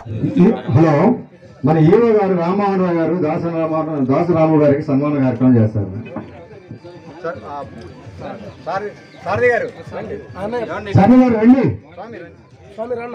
Hello మన EO గారు రామ్మోహన్ రావు గారు దాస రామోహన్ దాసరాము గారికి సన్మాన కార్యక్రమం చేస్తారు సారథి గారు సరే గారు రండి స్వామి రాన్న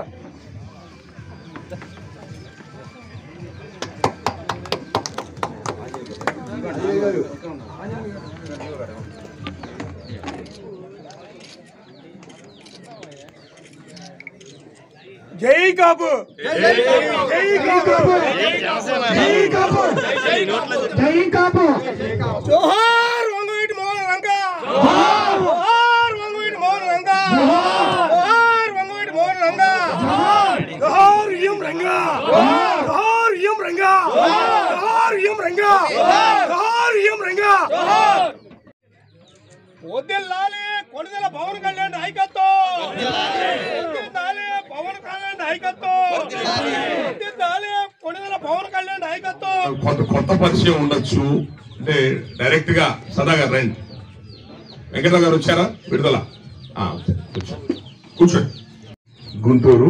జై కాపు జై కాపు జై కాపు జై కాపు జోహార్ వంగవీటి మోహన్ రంగ జోహార్ వంగవీటి మోహన్ రంగ జోహార్ వంగవీటి మోహన్ రంగ జోహార్ ఎం రంగ జోహార్ ఎం రంగ జోహార్ ఎం రంగ జోహార్ ఎం రంగ వద్దెల్లాలి కొడుదల పవన్ కళ్యాణ్ నాయకత్వం వద్దెల్లాలి పవన్ కళ్యాణ్ నాయకత్వం వద్దెల్లాలి కొడుదల పవన్ కళ్యాణ్ నాయకత్వం కొంత కొత్త పరిచయం ఉండొచ్చు అంటే డైరెక్ట్ గా సదా గారు రండి వెంకటరావు గారు వచ్చారా విడుదల ఆ, కూర్చో. కూర్చోండి గుంటూరు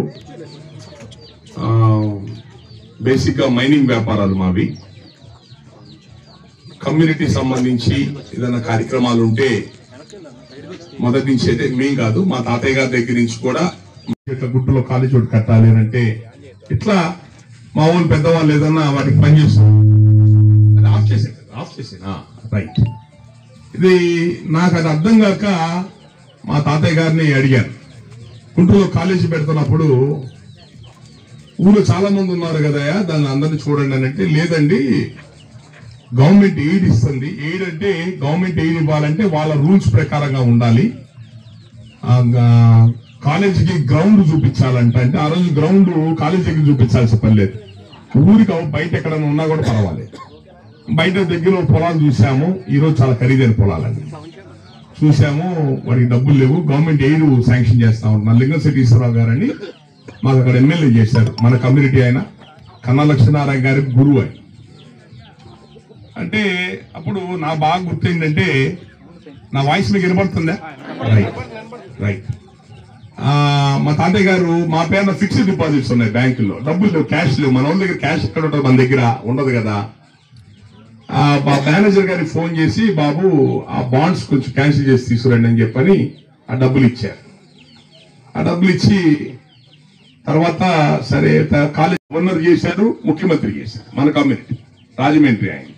బేసిక్ గా మైనింగ్ వ్యాపారాలు మావి కమ్యూనిటీ సంబంధించి ఏదైనా కార్యక్రమాలు ఉంటే మొదటి నుంచి అయితే మేం కాదు మా తాతయ్య గారి దగ్గర నుంచి కూడా ఇట్లా గుట్టులో కాలేజ్ ఒకటి కట్టాలి అని అంటే ఇట్లా మా ఊళ్ళు పెద్దవాళ్ళు ఏదన్నా వాటికి పనిచేస్తారు అది ఆఫ్ చేసేది ఆఫ్ చేసేది రైట్ ఇది నాకు అది అర్థం కాక మా తాతయ్య గారిని అడిగాను గుంటూరులో కాలేజీ పెడుతున్నప్పుడు ఊళ్ళో చాలా మంది ఉన్నారు కదయా దాన్ని అందరిని చూడండి అని అంటే లేదండి గవర్నమెంట్ ఎయిడ్ ఇస్తుంది ఎయిడ్ అంటే గవర్నమెంట్ ఎయిడ్ ఇవ్వాలంటే వాళ్ళ రూల్స్ ప్రకారంగా ఉండాలి ఆ గా- కాలేజీకి గ్రౌండ్ చూపించాలంట అంటే ఆ రోజు గ్రౌండ్ కాలేజీకి చూపించాల్సిన పని లేదు ఊరికి అవ- బయట ఎక్కడైనా ఉన్నా కూడా పర్వాలేదు బయట దగ్గర పొలాలు చూసాము ఈ రోజు చాలా ఖరీదైన పొలాలండి చూసాము వాడికి డబ్బులు లేవు గవర్నమెంట్ ఎయిడ్ శాంక్షన్ చేస్తా ఉంటున్నారు లింగం సిటీశ్వరరావు గారని మాకు అక్కడ ఎమ్మెల్యే చేశారు మన కమ్యూనిటీ ఆయన కన్నా లక్ష్మీనారాయణ గారి గురువు ఆయన అంటే అప్పుడు నా బాగా గుర్తు ఏంటంటే నా వాయిస్ మీకు వినపడుతుందా రైట్ రైట్ ఆ, మా తాతయ్య గారు మా పేరున ఫిక్స్డ్ డిపాజిట్స్ ఉన్నాయి బ్యాంకుల్లో డబ్బులు లేవు క్యాష్ లేవు మన వాళ్ళ దగ్గర క్యాష్ ఎక్కడ ఉంటుంది మన దగ్గర ఉండదు కదా ఆ, మా మేనేజర్ గారికి ఫోన్ చేసి బాబు ఆ బాండ్స్ కొంచెం క్యాన్సిల్ చేసి తీసుకురండి అని చెప్పని ఆ డబ్బులు ఇచ్చారు ఆ డబ్బులు ఇచ్చి తర్వాత సరే త- కాలేజ్ ఓనర్ చేశారు ముఖ్యమంత్రి చేశారు మన కమ్యూనిటీ రాజమండ్రి ఆయన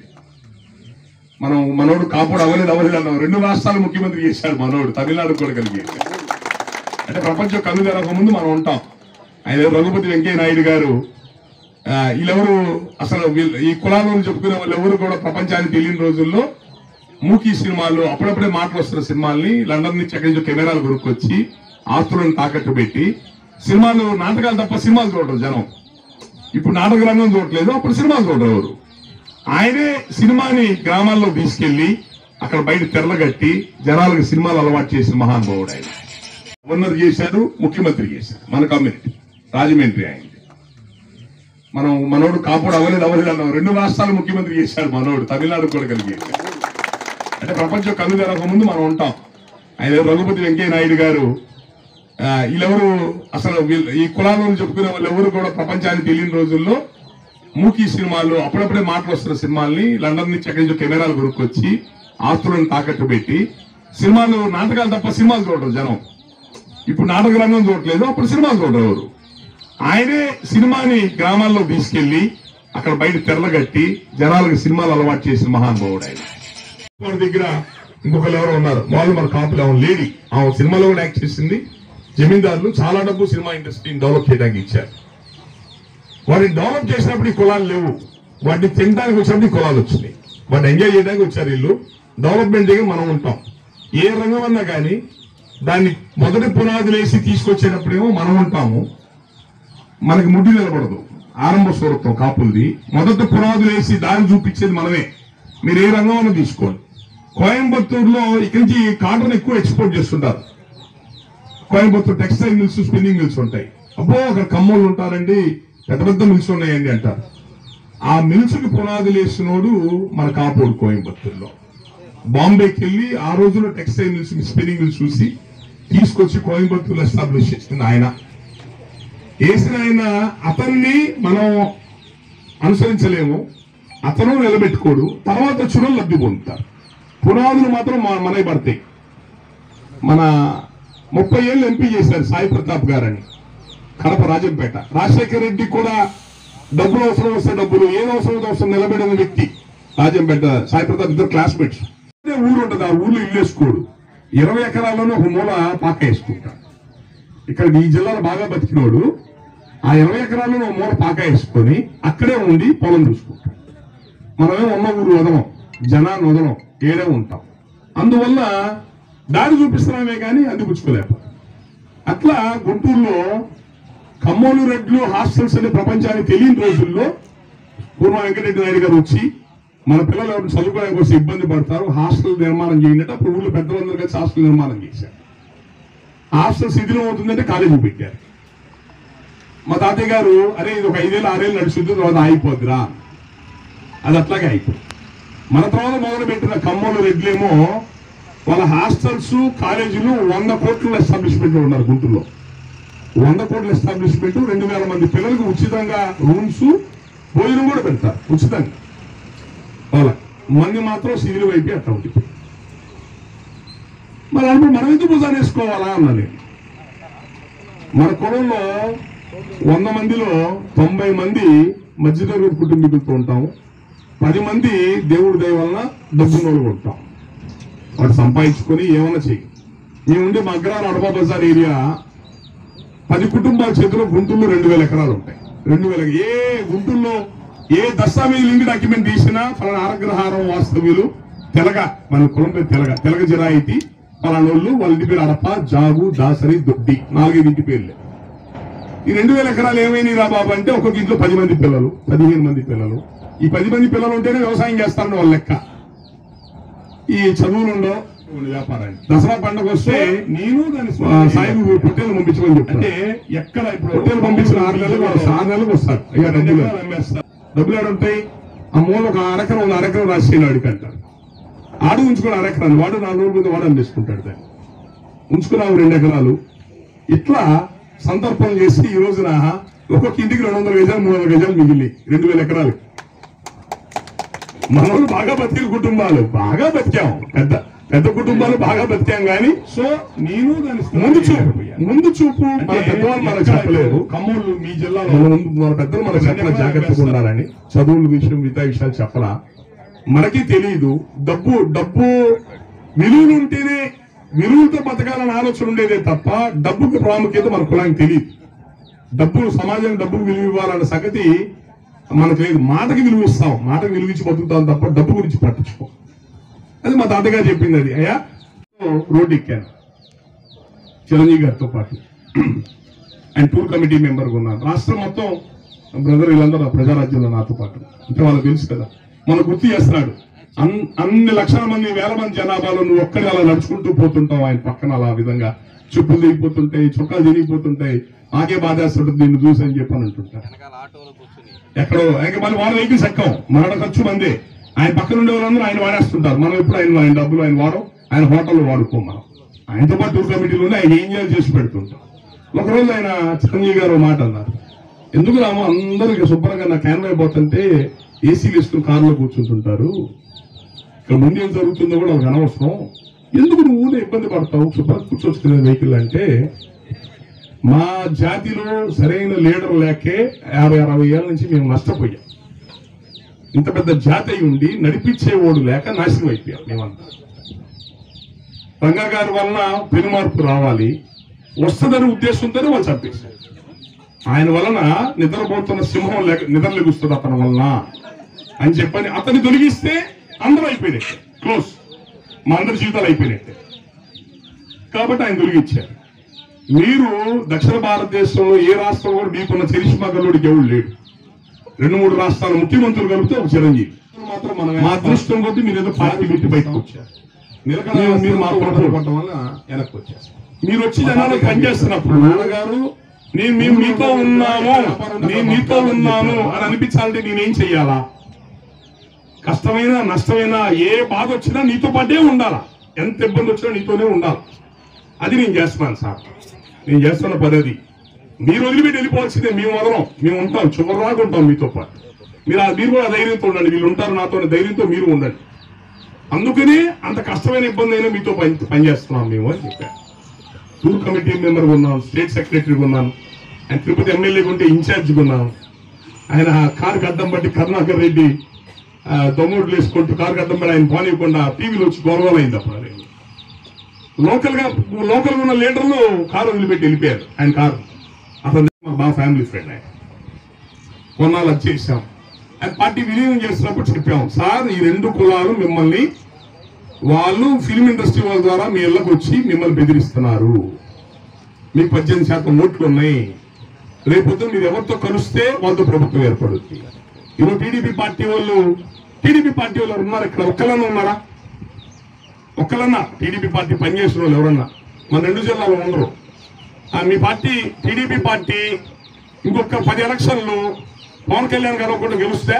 మనం మనోడు కాపుడు అవ్వలేదు అవ్వలేదు అన్నాం రెండు రాష్ట్రాలు ముఖ్యమంత్రి చేశాడు మనోడు తమిళనాడు కూడా కలిగి అంటే ప్రపంచం కళ్ళు తెరక ముందు మనం ఉంటాం ఆయన ఎవరు రఘుపతి వెంకయ్య నాయుడు గారు ఆ, వీళ్ళెవరు అసలు వీళ్ళు- ఈ కులాలను చెప్పుకునే వాళ్ళు ఎవరు కూడా ప్రపంచానికి తెలియని రోజుల్లో మూకీ సినిమాలు అప్పుడప్పుడే మాటలు వస్తున్న సినిమాల్ని లండన్ నుంచి ఎక్కడి నుంచో కెమెరాలు కొనుక్కొచ్చి ఆస్తులను తాకట్టు పెట్టి సినిమాలు నాటకాలు తప్ప సినిమాలు చూడరు జనం ఇప్పుడు నాటక రంగం చూడట్లేదు అప్పుడు సినిమాలు చూడరు ఎవరు ఆయనే సినిమాని గ్రామాల్లో తీసుకెళ్లి అక్కడ బయట తెరలు కట్టి జనాలకు సినిమాలు అలవాటు చేసిన మహానుభావుడు ఆయన ఓనర్ చేశారు ముఖ్యమంత్రి చేశారు మన కమ్యూనిటీ రాజమండ్రి ఆయన మనం మనోడు కాపుడు అవ్వలేదు అవ్వలేదు అన్నాం రెండు రాష్ట్రాలు ముఖ్యమంత్రి చేశాడు మనోడు తమిళనాడు కూడా కలిగి అంటే ప్రపంచం కళ్ళు తెరక ముందు మనం ఉంటాం ఆయన ఎవరు రఘుపతి వెంకయ్య నాయుడు గారు ఆ, వీళ్ళెవరు అసలు వీళ్ళు- ఈ కులాలను చెప్పుకునే వాళ్ళు ఎవరు కూడా ప్రపంచానికి తెలియని రోజుల్లో మూకీ సినిమాలు అప్పుడప్పుడే మాటలు వస్తున్న సినిమాల్ని లండన్ నుంచి ఎక్కడి నుంచో కెమెరాలు కొనుక్కొచ్చి ఆస్తులను తాకట్టు పెట్టి సినిమాలు నాటకాలు తప్ప సినిమాలు చూడరు జనం ఇప్పుడు నాటక రంగం చూడట్లేదు అప్పుడు సినిమాలు చూడరు ఎవరు ఆయనే సినిమాని గ్రామాల్లో తీసుకెళ్లి అక్కడ బయట తెరలు కట్టి జనాలకు సినిమాలు అలవాటు చేసిన మహానుభావుడు ఆయన మన దగ్గర ఇంకొకరు ఎవరో ఉన్నారు వాళ్ళు మన కాపులు ఆమె లేడీ ఆమె సినిమాలో కూడా యాక్ట్ చేసింది జమీందారులు చాలా డబ్బు సినిమా ఇండస్ట్రీని డెవలప్ చేయడానికి ఇచ్చారు వాటిని డెవలప్ చేసినప్పుడు ఈ కులాలు లేవు వాటిని తినడానికి వచ్చినప్పుడు ఈ కులాలు వచ్చినాయి వాటిని ఎంజాయ్ చేయడానికి వచ్చారు వీళ్ళు డెవలప్మెంట్ దగ్గర మనం ఉంటాం ఏ రంగం అన్నా కానీ దాన్ని మొదటి పునాదులు వేసి తీసుకొచ్చేటప్పుడేమో మనం ఉంటాము మనకి ముడ్డి నిలబడదు ఆరంభ స్వరత్వం కాపులది మొదట పునాదులు వేసి దారి చూపించేది మనమే మీరు ఏ రంగంలో తీసుకోండి కోయంబత్తూరులో ఇక్కడి నుంచి కాటన్ ఎక్కువ ఎక్స్పోర్ట్ చేస్తుంటారు Coimbatore textile mills spinning mills ఉంటాయి అబ్బో అక్కడ కమ్మోళ్ళు ఉంటారండి పెద్ద పెద్ద మిల్స్ ఉన్నాయండి అంటారు ఆ మిల్స్ కి పునాదులు వేసినోడు మన కాపోడు కోయంబత్తూరులో బాంబేకి వెళ్ళి ఆ రోజుల్లో టెక్స్టైల్ మిల్స్ స్పిన్నింగ్ మిల్స్ చూసి తీసుకొచ్చి కోయంబత్తూరులో ఎస్టాబ్లిష్ చేసింది ఆయన వేసిన ఆయన అతన్ని మనం అనుసరించలేము అతను నిలబెట్టుకోడు తర్వాత వచ్చిన వాళ్ళు లబ్ధి పొందుతారు పునాదులు మాత్రం మన- మనవి పడతాయి మన ముప్పై ఏళ్ళు ఎంపీ చేశారు సాయి ప్రతాప్ గారని కడప రాజంపేట రాజశేఖర రెడ్డి కూడా డబ్బులు అవసరం వస్తే డబ్బులు ఏం అవసరం వస్తే అవసరం నిలబడిన వ్యక్తి రాజంపేట సాయి ప్రతాప్ ఇద్దరు క్లాస్మేట్స్ అదే ఊరు ఉంటుంది ఆ ఊర్లో ఇల్లు వేసుకోడు ఇరవై ఎకరాల్లోనే ఒక మూల పాక వేసుకుంటాడు ఇక్కడ ఈ జిల్లాలో బాగా బతికినోడు ఆ ఇరవై ఎకరాల్లో ఒక మూల పాక వేసుకొని అక్కడే ఉండి పొలం చూసుకుంటాడు మనమే ఉన్న ఊరు వదలం జనాన్ని వదలం ఏడే ఉంటాం అందువల్ల దారి చూపిస్తున్నామే కానీ అందిపుచ్చుకోలేకపోతాం అట్లా గుంటూరులో కమ్మోలు రెడ్లు హాస్టల్స్ అనే ప్రపంచానికి తెలియని రోజుల్లో పూర్వ వెంకటరెడ్డి నాయుడు గారు వచ్చి మన పిల్లలు ఎవరు చదువుకోవడానికి వస్తే ఇబ్బంది పడతారు హాస్టల్ నిర్మాణం చేయండి అంటే అప్పుడు ఊళ్ళో పెద్దలందరూ కలిసి హాస్టల్ నిర్మాణం చేశారు హాస్టల్ శిథిలం అవుతుందంటే కాలేజీ పెట్టారు మా తాతయ్య గారు అరే ఇది ఒక ఐదేళ్ళు ఆరేళ్ళు నడుస్తుంది తర్వాత ఆగిపోద్దిరా అది అట్లాగే అయిపోయింది మన తర్వాత మొదలు పెట్టిన కమ్మోలు రెడ్లేమో వాళ్ళ హాస్టల్స్ కాలేజీలు వంద కోట్ల ఎస్టాబ్లిష్మెంట్ ఉన్నారు గుంటూరులో వంద కోట్ల ఎస్టాబ్లిష్మెంట్ రెండు వేల మంది పిల్లలకు ఉచితంగా రూమ్స్ భోజనం కూడా పెడతారు ఉచితంగా వాళ్ళ మంది మాత్రం సివిల్ వైపు అట్లా ఉంటుంది మరి అప్పుడు మనం ఎందుకు భుజాన్ని వేసుకోవాలా అన్నా నేను మన కులంలో వంద మందిలో తొంభై మంది మధ్యతరగతి కుటుంబీకులతో ఉంటాం పది మంది దేవుడి దయ వలన డబ్బున్నోళ్ళు ఉంటాం వాడు సంపాదించుకొని ఏమన్నా చెయ్యి మేము ఉండే మా అగ్రహార అడపా బజార్ ఏరియా పది కుటుంబాల చేతిలో గుంటూరులో రెండు వేల ఎకరాలు ఉంటాయి రెండు వేల ఏ గుంటూరులో ఏ దస్తావేజ్ లింక్ డాక్యుమెంట్ తీసినా ఫలానా ఆరగ్రహారం వాస్తవ్యులు తెలగ మన కులం పేరు తెలగ తెలగ జిరాయితీ ఫలానోళ్ళు వాళ్ళ ఇంటి పేరు అడప జాగు దాసరి దొడ్డి నాలుగైదు ఇంటి పేర్లే ఈ రెండు వేల ఎకరాలు ఏమైంది రా బాబు అంటే ఒక్కొక్క ఇంట్లో పది మంది పిల్లలు పదిహేను మంది పిల్లలు ఈ పది మంది పిల్లలు ఉంటేనే వ్యవసాయం చేస్తారని వాళ్ళ లెక్క ఈ చదువులు ఉండవు వ్యాపారాన్ని దసరా పండుగ వస్తే నేను దాని సాయిబు పొట్టేలు పంపించమని చెప్తాను అంటే ఎక్కడ ఇప్పుడు పొట్టేలు పంపించిన ఆరు నెలలకు ఆరు నెలలకు వస్తారు అయ్యా డబ్బులు డబ్బులు ఏడు ఉంటాయి ఆ మూల ఒక అరకరం ఉంది అరకరం రాసి అడిగంటారు ఆడు ఉంచుకుని అరెకరాన్ని వాడు నాలుగు రోజుల ముందు వాడు అందిస్తుంటాడు దాన్ని ఉంచుకున్నాము రెండు ఎకరాలు ఇట్లా సందర్భం చేసి ఈ రోజున ఒక్కొక్క ఇంటికి రెండు వందల గజాలు మూడు వందల గజాలు మిగిలి రెండు వేల ఎకరాలు మనోళ్ళు బాగా బతికిన కుటుంబాలు బాగా బతికాం పెద్ద పెద్ద కుటుంబాలు బాగా బతికాం కానీ సో నేను దాని ముందు చూపు ముందు చూపు మన పెద్దవాళ్ళు మనకు చెప్పలేదు కమ్మోళ్ళు మీ జిల్లాలో మన ముందు మన పెద్దలు మనకు చెప్పిన జాగ్రత్తగా ఉండాలని చదువుల విషయం మిగతా విషయాలు చెప్పలా మనకి తెలియదు డబ్బు డబ్బు విలువలు ఉంటేనే విలువలతో బతకాలని ఆలోచన ఉండేదే తప్ప డబ్బుకి ప్రాముఖ్యత మన కులానికి తెలియదు డబ్బు సమాజానికి డబ్బుకు విలువ ఇవ్వాలన్న సంగతి మనకు లేదు మాటకి విలువ ఇస్తాం మాటకి విలువ ఇచ్చి బతుకుతాం తప్ప డబ్బు గురించి పట్టించుకో అది మా తాతగారు చెప్పింది అది అయ్యా రోడ్ ఎక్కాను చిరంజీవి గారితో పాటు ఆయన టూర్ కమిటీ మెంబర్గా ఉన్నాను రాష్ట్రం మొత్తం బ్రదర్ వీళ్ళందరూ నా ప్రజారాజ్యంలో నాతో పాటు అంటే వాళ్ళకి తెలుసు కదా మన గుర్తు చేస్తున్నాడు అన్- అన్ని లక్షల మంది వేల మంది జనాభాలో నువ్వు ఒక్కడి అలా నడుచుకుంటూ పోతుంటావు ఆయన పక్కన అలా విధంగా చెప్పులు దిగిపోతుంటాయి చుక్కాలు తిరిగిపోతుంటాయి నాకే బాధేస్తుంటుంది నిన్ను చూసి అని చెప్పని అంటుంటారు ఎక్కడో ఇంకా మళ్ళీ వాళ్ళ వెహికల్స్ ఎక్కం మన ఖర్చు మందే ఆయన పక్కన ఉండే వాళ్ళందరూ ఆయన వాడేస్తుంటారు మనం ఎప్పుడు ఆయన ఆయన డబ్బులు ఆయన వాడం ఆయన హోటల్లో వాడుకోం మనం ఆయనతో పాటు టూర్ కమిటీలోనే ఆయన ఏం చేయాలి చేసి పెడుతుంటాం ఒకరోజు ఆయన చిరంజీవి గారు ఒక మాట అన్నారు ఎందుకు రాము అందరూ ఇక శుభ్రంగా నా క్యాన్ అయిపోతుంటే ఏసీలు వేసుకుని కారులో కూర్చుంటుంటారు ఇక్కడ ముందు ఏం జరుగుతుందో కూడా వాళ్ళకి అనవసరం ఎందుకు నువ్వు ఊరే ఇబ్బంది పడతావు శుభ్రంగా కూర్చొచ్చుకునే వెహికల్ అంటే మా జాతిలో సరైన లీడర్ లేకే యాభై అరవై ఏళ్ళ నుంచి మేము నష్టపోయాం ఇంత పెద్ద జాతి అయి ఉండి నడిపించేవాడు లేక నాశనం అయిపోయాం మేమంతా రంగా గారి వలన పెనుమార్పు రావాలి వస్తుందని ఉద్దేశంతోనే వాళ్ళు చంపేశారు ఆయన వలన నిద్రపోతున్న సింహం లేక నిద్ర లెగుస్తుంది అతని వలన అని చెప్పని అతన్ని తొలగిస్తే అందరూ అయిపోయినట్టే క్లోజ్ మా అందరి జీవితాలు అయిపోయినట్టే కాబట్టి ఆయన తొలగించారు మీరు దక్షిణ భారతదేశంలో ఏ రాష్ట్రం కూడా మీకున్న చరిష్మా గల్లుడికి ఎవడు లేడు రెండు మూడు రాష్ట్రాల ముఖ్యమంత్రులు కలిపితే ఒక చిరంజీవి మా అదృష్టం కొద్ది మీరు ఏదో పార్టీ పెట్టి బయటకు వచ్చారు నిలకడ మీరు మా కొట్టడం వల్ల వెనక్కి వచ్చారు మీరు వచ్చి జనాలకు పనిచేస్తున్నప్పుడు నాన్నగారు నేను మేము మీతో ఉన్నాము నేను మీతో ఉన్నాను అని అనిపించాలంటే నేనేం చెయ్యాలా కష్టమైనా నష్టమైనా ఏ బాధ వచ్చినా నీతో పాటే ఉండాలా ఎంత ఇబ్బంది వచ్చినా నీతోనే ఉండాలి అది నేను చేస్తున్నాను సార్ నేను చేస్తున్న పని అది మీరు వదిలిపెట్టి వెళ్ళిపోవాల్సిందే మేము వదలం మేము ఉంటాం చివరిదాకా ఉంటాం మీతో పాటు మీరు ఆ- మీరు కూడా ఆ ధైర్యంతో ఉండండి వీళ్ళు ఉంటారు నాతో అనే ధైర్యంతో మీరు ఉండండి అందుకనే అంత కష్టమైన ఇబ్బంది అయినా మీతో పని పనిచేస్తున్నాం మేము అని చెప్పారు టూర్ కమిటీ మెంబర్ ఉన్నాను స్టేట్ సెక్రటరీగా ఉన్నాను ఆయన తిరుపతి ఎమ్మెల్యేగా ఉంటే ఇన్ఛార్జిగా ఉన్నాను ఆయన కారు అడ్డం బట్టి కరుణాకర్ రెడ్డి ఆ, దొంగోట్లు వేసుకుంటూ కారు అడ్డం పడి ఆయన పోనీయకుండా టీవీలో వచ్చి గొడవలైంది అప్పుడు అది. లోకల్ గా లోకల్ గా ఉన్న లీడర్లు కారు వదిలిపెట్టి వెళ్ళిపోయారు ఆయన కారు అతను మా బాగా ఫ్యామిలీ ఫ్రెండ్ ఆయన కొన్నాళ్ళు అది చేశాం ఆయన పార్టీ విలీనం చేస్తున్నప్పుడు చెప్పాం సార్ ఈ రెండు కులాలు మిమ్మల్ని వాళ్ళు ఫిల్మ్ ఇండస్ట్రీ వాళ్ళ ద్వారా మీ ఇళ్ళకి వచ్చి మిమ్మల్ని బెదిరిస్తున్నారు మీకు పద్దెనిమిది శాతం ఓట్లు ఉన్నాయి రేపొద్దు మీరు ఎవరితో కలుస్తే వాళ్ళతో ప్రభుత్వం ఏర్పడుద్ది ఈరోజు టీడీపీ పార్టీ వాళ్ళు టీడీపీ పార్టీ వాళ్ళు ఎవరు ఉన్నారు ఇక్కడ ఒక్కలన్నా ఉన్నారా ఒక్కలన్నా టీడీపీ పార్టీ పనిచేసిన వాళ్ళు ఎవరన్నా మన రెండు జిల్లాలో ఉండరు ఆ, మీ పార్టీ టీడీపీ పార్టీ ఇంకొక పది ఎలక్షన్లు పవన్ కళ్యాణ్ గారు ఒకటి గెలుస్తే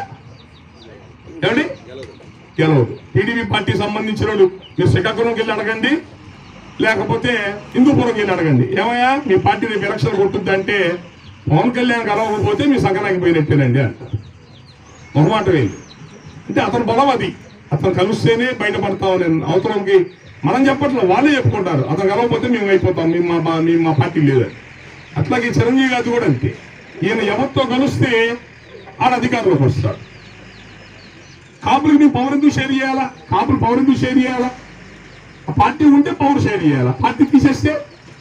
ఏమండి గెలవదు టీడీపీ పార్టీ సంబంధించిన వాళ్ళు మీరు శ్రీకాకుళంకి వెళ్ళి అడగండి లేకపోతే హిందూపురంకి వెళ్ళి అడగండి ఏమయ్యా మీ పార్టీ రేపు ఎలక్షన్ కొట్టుద్ది అంటే పవన్ కళ్యాణ్ కలవకపోతే మీ సంకనానికి పోయినట్టేనండి అంటారు మొహమాట వేలు అంటే అతను బలం అది అతను కలిస్తేనే బయటపడతామని అవసరంకి మనం చెప్పట్లేదు వాళ్ళే చెప్పుకుంటారు అతను కలవకపోతే మేము అయిపోతాం మేము మా మా- మేము మా పార్టీ లేదని అట్లాగే చిరంజీవి గారు కూడా అంతే ఈయన ఎవరితో కలిస్తే ఆడ అధికారంలోకి వస్తాడు కాపులకి మేము పవర్ ఎందుకు షేర్ చేయాలా కాపులు పవర్ ఎందుకు షేర్ చేయాలా ఆ పార్టీ ఉంటే పవర్ షేర్ చేయాలా పార్టీ తీసేస్తే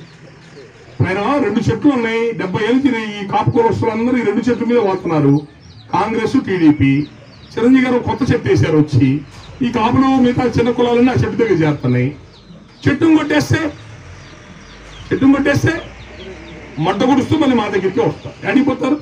ఆయన రెండు చెట్లు ఉన్నాయి డెబ్బై ఏళ్ళు తిరిగి ఈ కాపు కులస్తులు అందరూ ఈ రెండు చెట్ల మీద వాడుతున్నారు కాంగ్రెస్ టీడీపీ చిరంజీవి గారు కొత్త చెట్టు వేశారు వచ్చి ఈ కాపులు మిగతా చిన్న కులాలన్నీ ఆ చెట్టు దగ్గర చేరుతున్నాయి చెట్టును కొట్టేస్తే చెట్టును కొట్టేస్తే మడ్డ గుడుస్తూ మళ్ళీ మా దగ్గరికి వస్తారు అడిగిపోతారు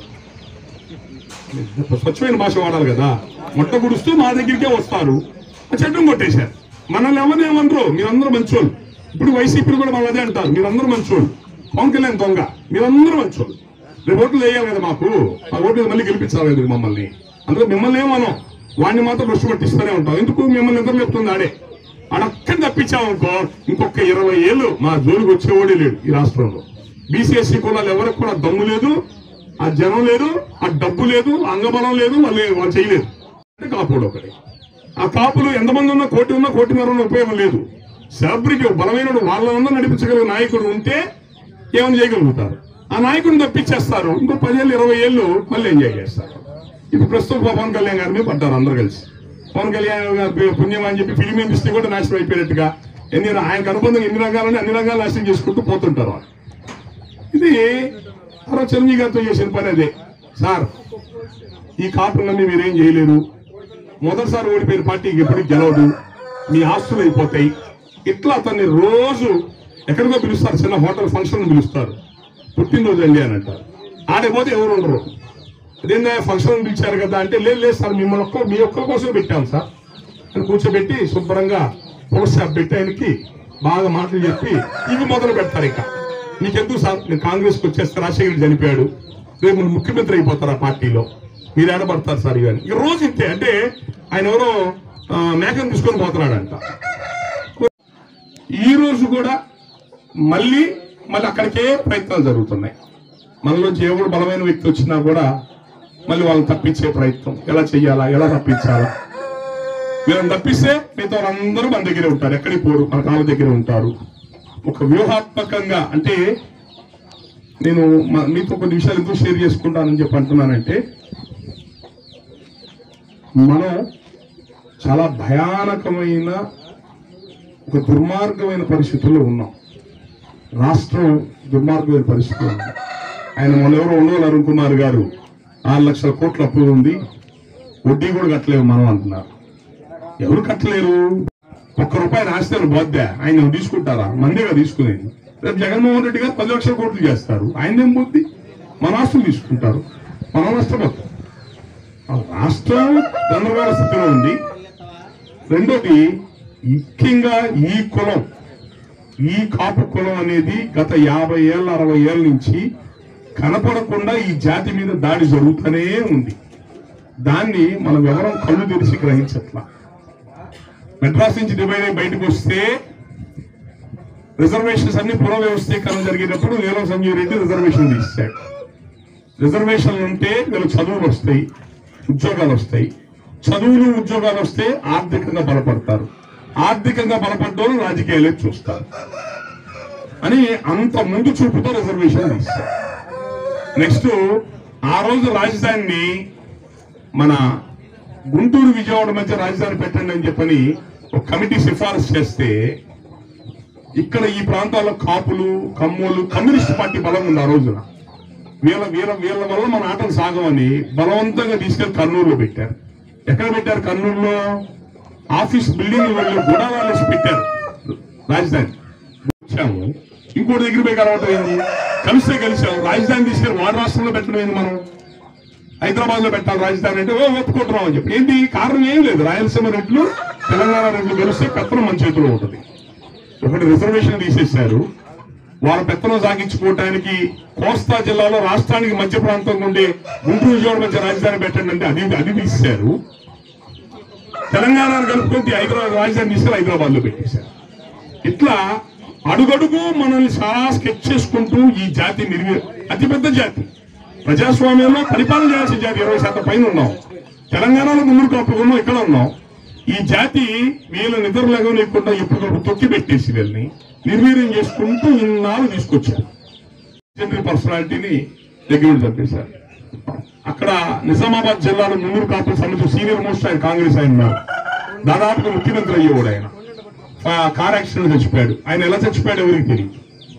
స్వచ్ఛమైన భాష వాడాలి కదా మొట్ట గుడుస్తూ మా దగ్గరికే వస్తారు ఆ చెట్టును కొట్టేశారు మనల్ని ఎవరిని ఏమనరు మీరందరూ మంచోళ్ళు ఇప్పుడు వైసీపీలు కూడా మళ్ళీ అదే అంటారు మీరందరూ మంచోళ్ళు పవన్ కళ్యాణ్ దొంగ మీరందరూ మంచోళ్ళు రేపు ఓట్లు వేయాలి కదా మాకు ఆ ఓట్లు మీద మళ్ళీ గెలిపించాలి కదా మమ్మల్ని అందులో మిమ్మల్ని ఏమనం వాడిని మాత్రం దృష్టి పట్టిస్తూనే ఉంటాం ఎందుకు మిమ్మల్ని నిద్ర చెప్తుంది ఆడే ఆడక్కని తప్పించామనుకో ఇంకొక ఇరవై ఏళ్ళు మా జోలికి వచ్చేవాడే లేడు ఈ రాష్ట్రంలో బీసీఎస్సీ కులాలు ఎవరికి కూడా దమ్ము లేదు ఆ జనం లేదు ఆ డబ్బు లేదు ఆ అంగబలం లేదు వాళ్ళు వాళ్ళు చేయలేదు అంటే కాపుడు ఒకటి ఆ కాపులు ఎంతమంది ఉన్నా కోటి ఉన్నా కోటిన్నర ఉన్నా ఉపయోగం లేదు సెలబ్రిటీ బలమైన వాళ్ళందరూ నడిపించగలిగే నాయకుడు ఉంటే ఏమైనా చేయగలుగుతారు ఆ నాయకుడిని తప్పించేస్తారు ఇంకో పదేళ్ళు ఇరవై ఏళ్ళు మళ్ళీ ఎంజాయ్ చేస్తారు ఇప్పుడు ప్రస్తుతం పవన్ కళ్యాణ్ గారి మీద పడ్డారు అందరూ కలిసి పవన్ కళ్యాణ్ గారి పుణ్యం అని చెప్పి ఫిలిం ఇండస్ట్రీ కూడా నాశనం అయిపోయినట్టుగా ఎన్ని ఆయనకు అనుబంధం ఎన్ని రంగాలని అన్ని రంగాలు నాశనం చేసుకుంటూ పోతుంటారు వాళ్ళు ఇది ఆ రోజు చిరంజీవి గారితో చేసిన పని అదే సార్ ఈ కాపులన్నీ మీరేం చేయలేరు మొదటిసారి ఓడిపోయిన పార్టీకి ఎప్పటికి గెలవదు మీ ఆస్తులు అయిపోతాయి ఇట్లా అతన్ని రోజు ఎక్కడికో పిలుస్తారు చిన్న హోటల్ ఫంక్షన్ పిలుస్తారు పుట్టినరోజు అండి అని అంటారు ఆడపోతే ఎవరు ఉండరు అదేందా ఫంక్షన్ పిలిచారు కదా అంటే లేదు లేదు సార్ మిమ్మల్ని ఒక్క మీ ఒక్క కోసం పెట్టాం సార్ అని కూర్చోబెట్టి శుభ్రంగా ప్రోత్సాహం పెట్టి ఆయనకి బాగా మాటలు చెప్పి ఇవి మొదలు పెడతారు ఇక నీకెందుకు సార్ నేను కాంగ్రెస్కి వచ్చేస్తే రాజశేఖర్ చనిపోయాడు రేపు మీరు ముఖ్యమంత్రి అయిపోతారు ఆ పార్టీలో మీరు ఏడబడతారు సార్ ఇవన్నీ ఈ రోజు ఇంతే అంటే ఆయన ఎవరో ఆ, మేకను తీసుకొని పోతున్నాడంట ఈ రోజు కూడా మళ్ళీ మళ్ళీ అక్కడికే ప్రయత్నాలు జరుగుతున్నాయి మనలోంచి ఎవరు బలమైన వ్యక్తి వచ్చినా కూడా మళ్ళీ వాళ్ళని తప్పించే ప్రయత్నం ఎలా చెయ్యాలా ఎలా తప్పించాలా వీళ్ళని తప్పిస్తే మిగతా వాళ్ళందరూ మన దగ్గరే ఉంటారు ఎక్కడికి పోరు మన కాళ్ళ దగ్గరే ఉంటారు ఒక వ్యూహాత్మకంగా అంటే నేను మ- మీతో కొన్ని విషయాలు ఎందుకు షేర్ చేసుకుంటానని చెప్పి అంటున్నానంటే మనం చాలా భయానకమైన ఒక దుర్మార్గమైన పరిస్థితుల్లో ఉన్నాం రాష్ట్రం దుర్మార్గమైన పరిస్థితుల్లో ఉంది ఆయన మొన్న ఎవరో ఉండవాలి అరుణ్ కుమార్ గారు ఆరు లక్షల కోట్ల అప్పు ఉంది వడ్డీ కూడా కట్టలేము మనం అంటున్నారు ఎవరు కట్టలేరు ఒక్క రూపాయి రాస్తే బోద్దా ఆయన తీసుకుంటారా మందేగా తీసుకునేది రేపు జగన్మోహన్ రెడ్డి గారు పది లక్షల కోట్లు చేస్తారు ఆయన ఏం పోద్ది మన ఆస్తులు తీసుకుంటారు మనం నష్టపోతాం ఆ రాష్ట్రం గందరగోళ స్థితిలో ఉంది రెండోది ముఖ్యంగా ఈ కులం ఈ కాపు కులం అనేది గత యాభై ఏళ్ళ అరవై ఏళ్ళ నుంచి కనపడకుండా ఈ జాతి మీద దాడి జరుగుతూనే ఉంది దాన్ని మనం ఎవరం కళ్ళు తెరిచి గ్రహించట్లా మెడ్రాస్ నుంచి డివైడ్ అయి బయటకు వస్తే రిజర్వేషన్స్ అన్ని పునః వ్యవస్థీకరణ జరిగేటప్పుడు నీలం సంజీవ్ రెడ్డి రిజర్వేషన్ తీశాడు రిజర్వేషన్లు ఉంటే వీళ్ళు చదువులు వస్తాయి ఉద్యోగాలు వస్తాయి చదువులు ఉద్యోగాలు వస్తే ఆర్థికంగా బలపడతారు ఆర్థికంగా బలపడ్డోళ్ళు రాజకీయాలే చూస్తారు అని అంత ముందు చూపుతో రిజర్వేషన్ తీశారు నెక్స్ట్ ఆ రోజు రాజధానిని మన గుంటూరు విజయవాడ మధ్య రాజధాని పెట్టండి అని చెప్పని ఒక కమిటీ సిఫారసు చేస్తే ఇక్కడ ఈ ప్రాంతాల్లో కాపులు కమ్ములు కమ్యూనిస్ట్ పార్టీ బలం ఉంది ఆ రోజున వీళ్ళ వీళ్ళ వీళ్ళ వల్ల మన ఆటలు సాగమని బలవంతంగా తీసుకెళ్లి కర్నూలులో పెట్టారు ఎక్కడ పెట్టారు కర్నూలులో ఆఫీస్ బిల్డింగ్ వాళ్ళు గుడారాలు వేసి పెట్టారు రాజధాని వచ్చాము ఇంకోటి దగ్గర పోయి కలవటం ఏంది కలిస్తే కలిసాము రాజధాని తీసుకెళ్ళి వాడు రాష్ట్రంలో పెట్టడం ఏంది మనం హైదరాబాద్ లో పెట్టాలి రాజధాని అంటే ఓ ఒప్పుకుంటున్నాం అని చెప్పి ఏంటి కారణం ఏం లేదు రాయలసీమ రెడ్లు తెలంగాణ రెడ్లు కలిస్తే పెత్తనం మన చేతిలో ఉంటుంది ఒకటి రిజర్వేషన్ తీసేశారు వాళ్ళ పెత్తనం సాగించుకోవటానికి కోస్తా జిల్లాలో రాష్ట్రానికి మధ్య ప్రాంతంలో ఉండే గుంటూరు విజయవాడ మధ్య రాజధాని పెట్టండి అంటే అది అది తీసేశారు తెలంగాణను కలుపుకొని హైదరాబాద్ రాజధాని తీసుకెళ్ళి హైదరాబాద్ లో పెట్టేశారు ఇట్లా అడుగడుగు మనల్ని చాలా స్కెచ్ చేసుకుంటూ ఈ జాతి నిర్వీ అతిపెద్ద జాతి ప్రజాస్వామ్యంలో పరిపాలన చేయాల్సిన జాతి ఇరవై శాతం పైన ఉన్నాం తెలంగాణలో ముందు కాపు ఉన్నాం ఇక్కడ ఉన్నాం ఈ జాతి వీళ్ళ నిద్ర లేకుండా ఎప్పటికప్పుడు తొక్కి పెట్టేసి వీళ్ళని నిర్వీర్యం చేసుకుంటూ ఇన్నాళ్ళు తీసుకొచ్చారు లెజెండరీ పర్సనాలిటీని దగ్గర చంపేశారు అక్కడ నిజామాబాద్ జిల్లాలో మున్నూరు కాపుల సమితి సీనియర్ మోస్ట్ ఆయన కాంగ్రెస్ ఆయన ఉన్నారు దాదాపుగా ముఖ్యమంత్రి అయ్యేవాడు ఆయన ఆ కార్ యాక్సిడెంట్ చచ్చిపోయాడు ఆయన ఎలా చచ్చిపోయాడు ఎవరికి తెలియదు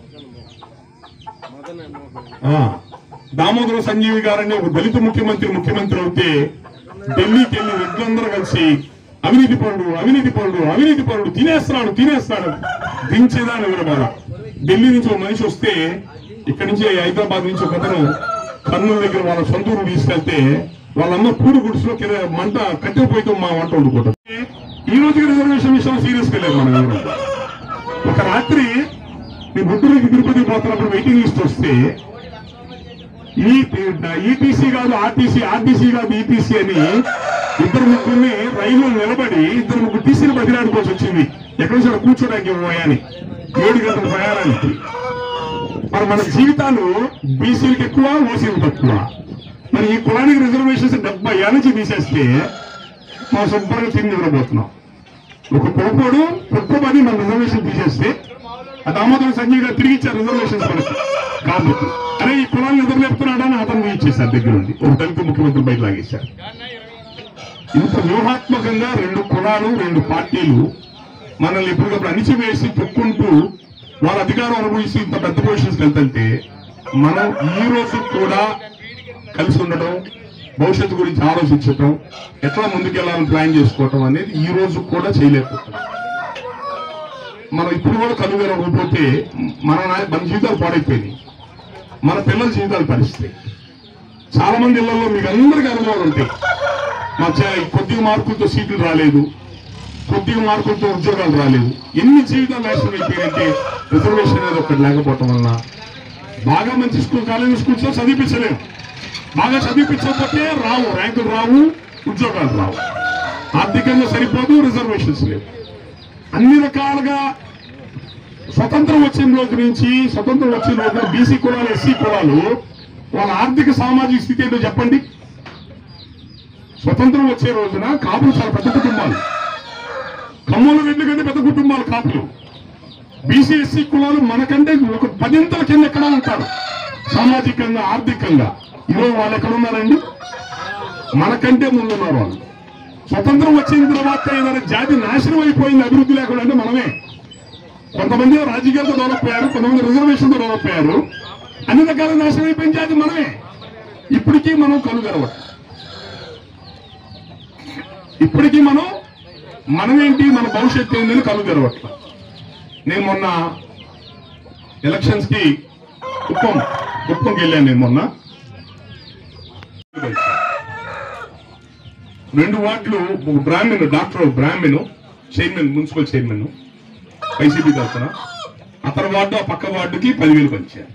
ఆ, దామోదర సంజీవి గారని ఒక దళిత ముఖ్యమంత్రి ముఖ్యమంత్రి అవుతే ఢిల్లీకి వెళ్ళి రెడ్లందరూ కలిసి అవినీతి పరుడు అవినీతి పరుడు అవినీతి పరుడు తినేస్తున్నాడు తినేస్తున్నాడు దించేదాని విరబాల ఢిల్లీ నుంచి ఒక మనిషి వస్తే ఇక్కడి నుంచి హైదరాబాద్ నుంచి ఒక అతను కర్నూలు దగ్గర వాళ్ళ సొంత ఊరు తీసుకెళ్తే వాళ్ళమ్మ పూడి గుడిసెలో కింద మంట కట్టెపోయితో మా వంట వండుకుంటారు ఈ రోజుకి రిజర్వేషన్ విషయం సీరియస్ గా లేదు మనం ఎవరు. ఒక రాత్రి మీ గుంటూరుకి తిరుపతి పోతున్నప్పుడు వెయిటింగ్ లిస్ట్ వస్తే ఈ ఈటీసీ కాదు ఆర్టీసీ ఆర్టీసీ కాదు ఈటీసీ అని ఇద్దరు ముగ్గురిని రైలు నిలబడి ఇద్దరు ముగ్గురు టీసీని బదిలాడుకోవాల్సి వచ్చింది ఎక్కడి నుంచి అక్కడ కూర్చోడానికి పోయాని ఏడు గంటల ప్రయాణానికి మరి మన జీవితాలు బీసీలకు ఎక్కువ ఓసీలకు తక్కువ మరి ఈ కులానికి రిజర్వేషన్స్ డెబ్బై ఏళ్ళ నుంచి తీసేస్తే మనం శుభ్రంగా తిరిగి నిద్రపోతున్నాం ఒక కులపోడు కుటుంబాన్ని మన రిజర్వేషన్ తీసేస్తే ఆ దామోదరం సంజయ్ గారు తిరిగి ఇచ్చారు రిజర్వేషన్స్ మనకి కాబట్టి అరే ఈ కులాన్ని నిద్రలేపుతున్నాడని అతను ఇచ్చేశారు దగ్గర నుండి ఒక దళిత ముఖ్యమంత్రి బయట లాగేశారు ఇంత వ్యూహాత్మకంగా రెండు కులాలు రెండు పార్టీలు మనల్ని ఎప్పటికప్పుడు అణిచివేసి తొక్కుంటూ వాళ్ళ అధికారం అనుభవిస్తూ ఇంత పెద్ద పొజిషన్స్ వెళ్తుంటే మనం ఈ రోజు కూడా కలిసి ఉండటం భవిష్యత్తు గురించి ఆలోచించటం ఎట్లా ముందుకెళ్లాలని ప్లాన్ చేసుకోవటం అనేది ఈ రోజు కూడా చేయలేకపోతున్నాం మనం ఇప్పుడు కూడా కనుగొనకపోతే మన నాయ- మన జీవితాలు పాడైపోయినాయి మన పిల్లల జీవితాలు పరిస్థితి చాలా మంది ఇళ్లలో మీకు అందరికీ అనుభవాలు ఉంటాయి మా చే- కొద్దిగా మార్కులతో సీట్లు రాలేదు కొద్దిగా మార్కులతో ఉద్యోగాలు రాలేదు ఎన్ని జీవితాలు నాశనం అయిపోయాయంటే రిజర్వేషన్ అనేది ఒకటి లేకపోవటం వలన బాగా మంచి స్కూల్ కాలేజ్ స్కూల్స్ లో చదివించలేము బాగా చదివించకపోతే రావు ర్యాంకులు రావు ఉద్యోగాలు రావు ఆర్థికంగా సరిపోదు రిజర్వేషన్స్ లేవు అన్ని రకాలుగా స్వతంత్రం వచ్చిన రోజు నుంచి స్వతంత్రం వచ్చిన రోజు బీసీ కులాలు ఎస్సీ కులాలు వాళ్ళ ఆర్థిక సామాజిక స్థితి ఏంటో చెప్పండి స్వతంత్రం వచ్చే రోజున కాపులు చాలా పెద్ద కుటుంబాలు కమ్మలు రెడ్డి కంటే పెద్ద కుటుంబాలు కాపులు బీసీ ఎస్సీ కులాలు మనకంటే ఒక పదింతల కింద ఎక్కడ ఉంటారు సామాజికంగా ఆర్థికంగా ఈరోజు వాళ్ళు ఎక్కడ ఉన్నారండి మనకంటే ముందున్నారు వాళ్ళు స్వతంత్రం వచ్చిన తర్వాత ఏదైనా జాతి నాశనం అయిపోయింది అభివృద్ధి లేకుండా అంటే మనమే కొంతమంది రాజకీయాలతో డెవలప్ అయ్యారు కొంతమంది రిజర్వేషన్ డెవలప్ అయ్యారు అన్ని రకాల నాశనం అయిపోయిన జాతి మనమే ఇప్పటికీ మనం కనుగొనవచ్చు ఇప్పటికీ మనం మనమేంటి మన భవిష్యత్తు ఏందని కనుగొనవట్ల నేను మొన్న ఎలక్షన్స్ కి కుప్పం కుప్పంకి వెళ్ళాను నేను మొన్న రెండు వార్డులు ఒక బ్రాహ్మణ్ డాక్టర్ ఒక Brahmin chairman municipal chairman YCP తరఫున అతని వార్డు ఆ పక్క వార్డుకి పదివేలు పంచారు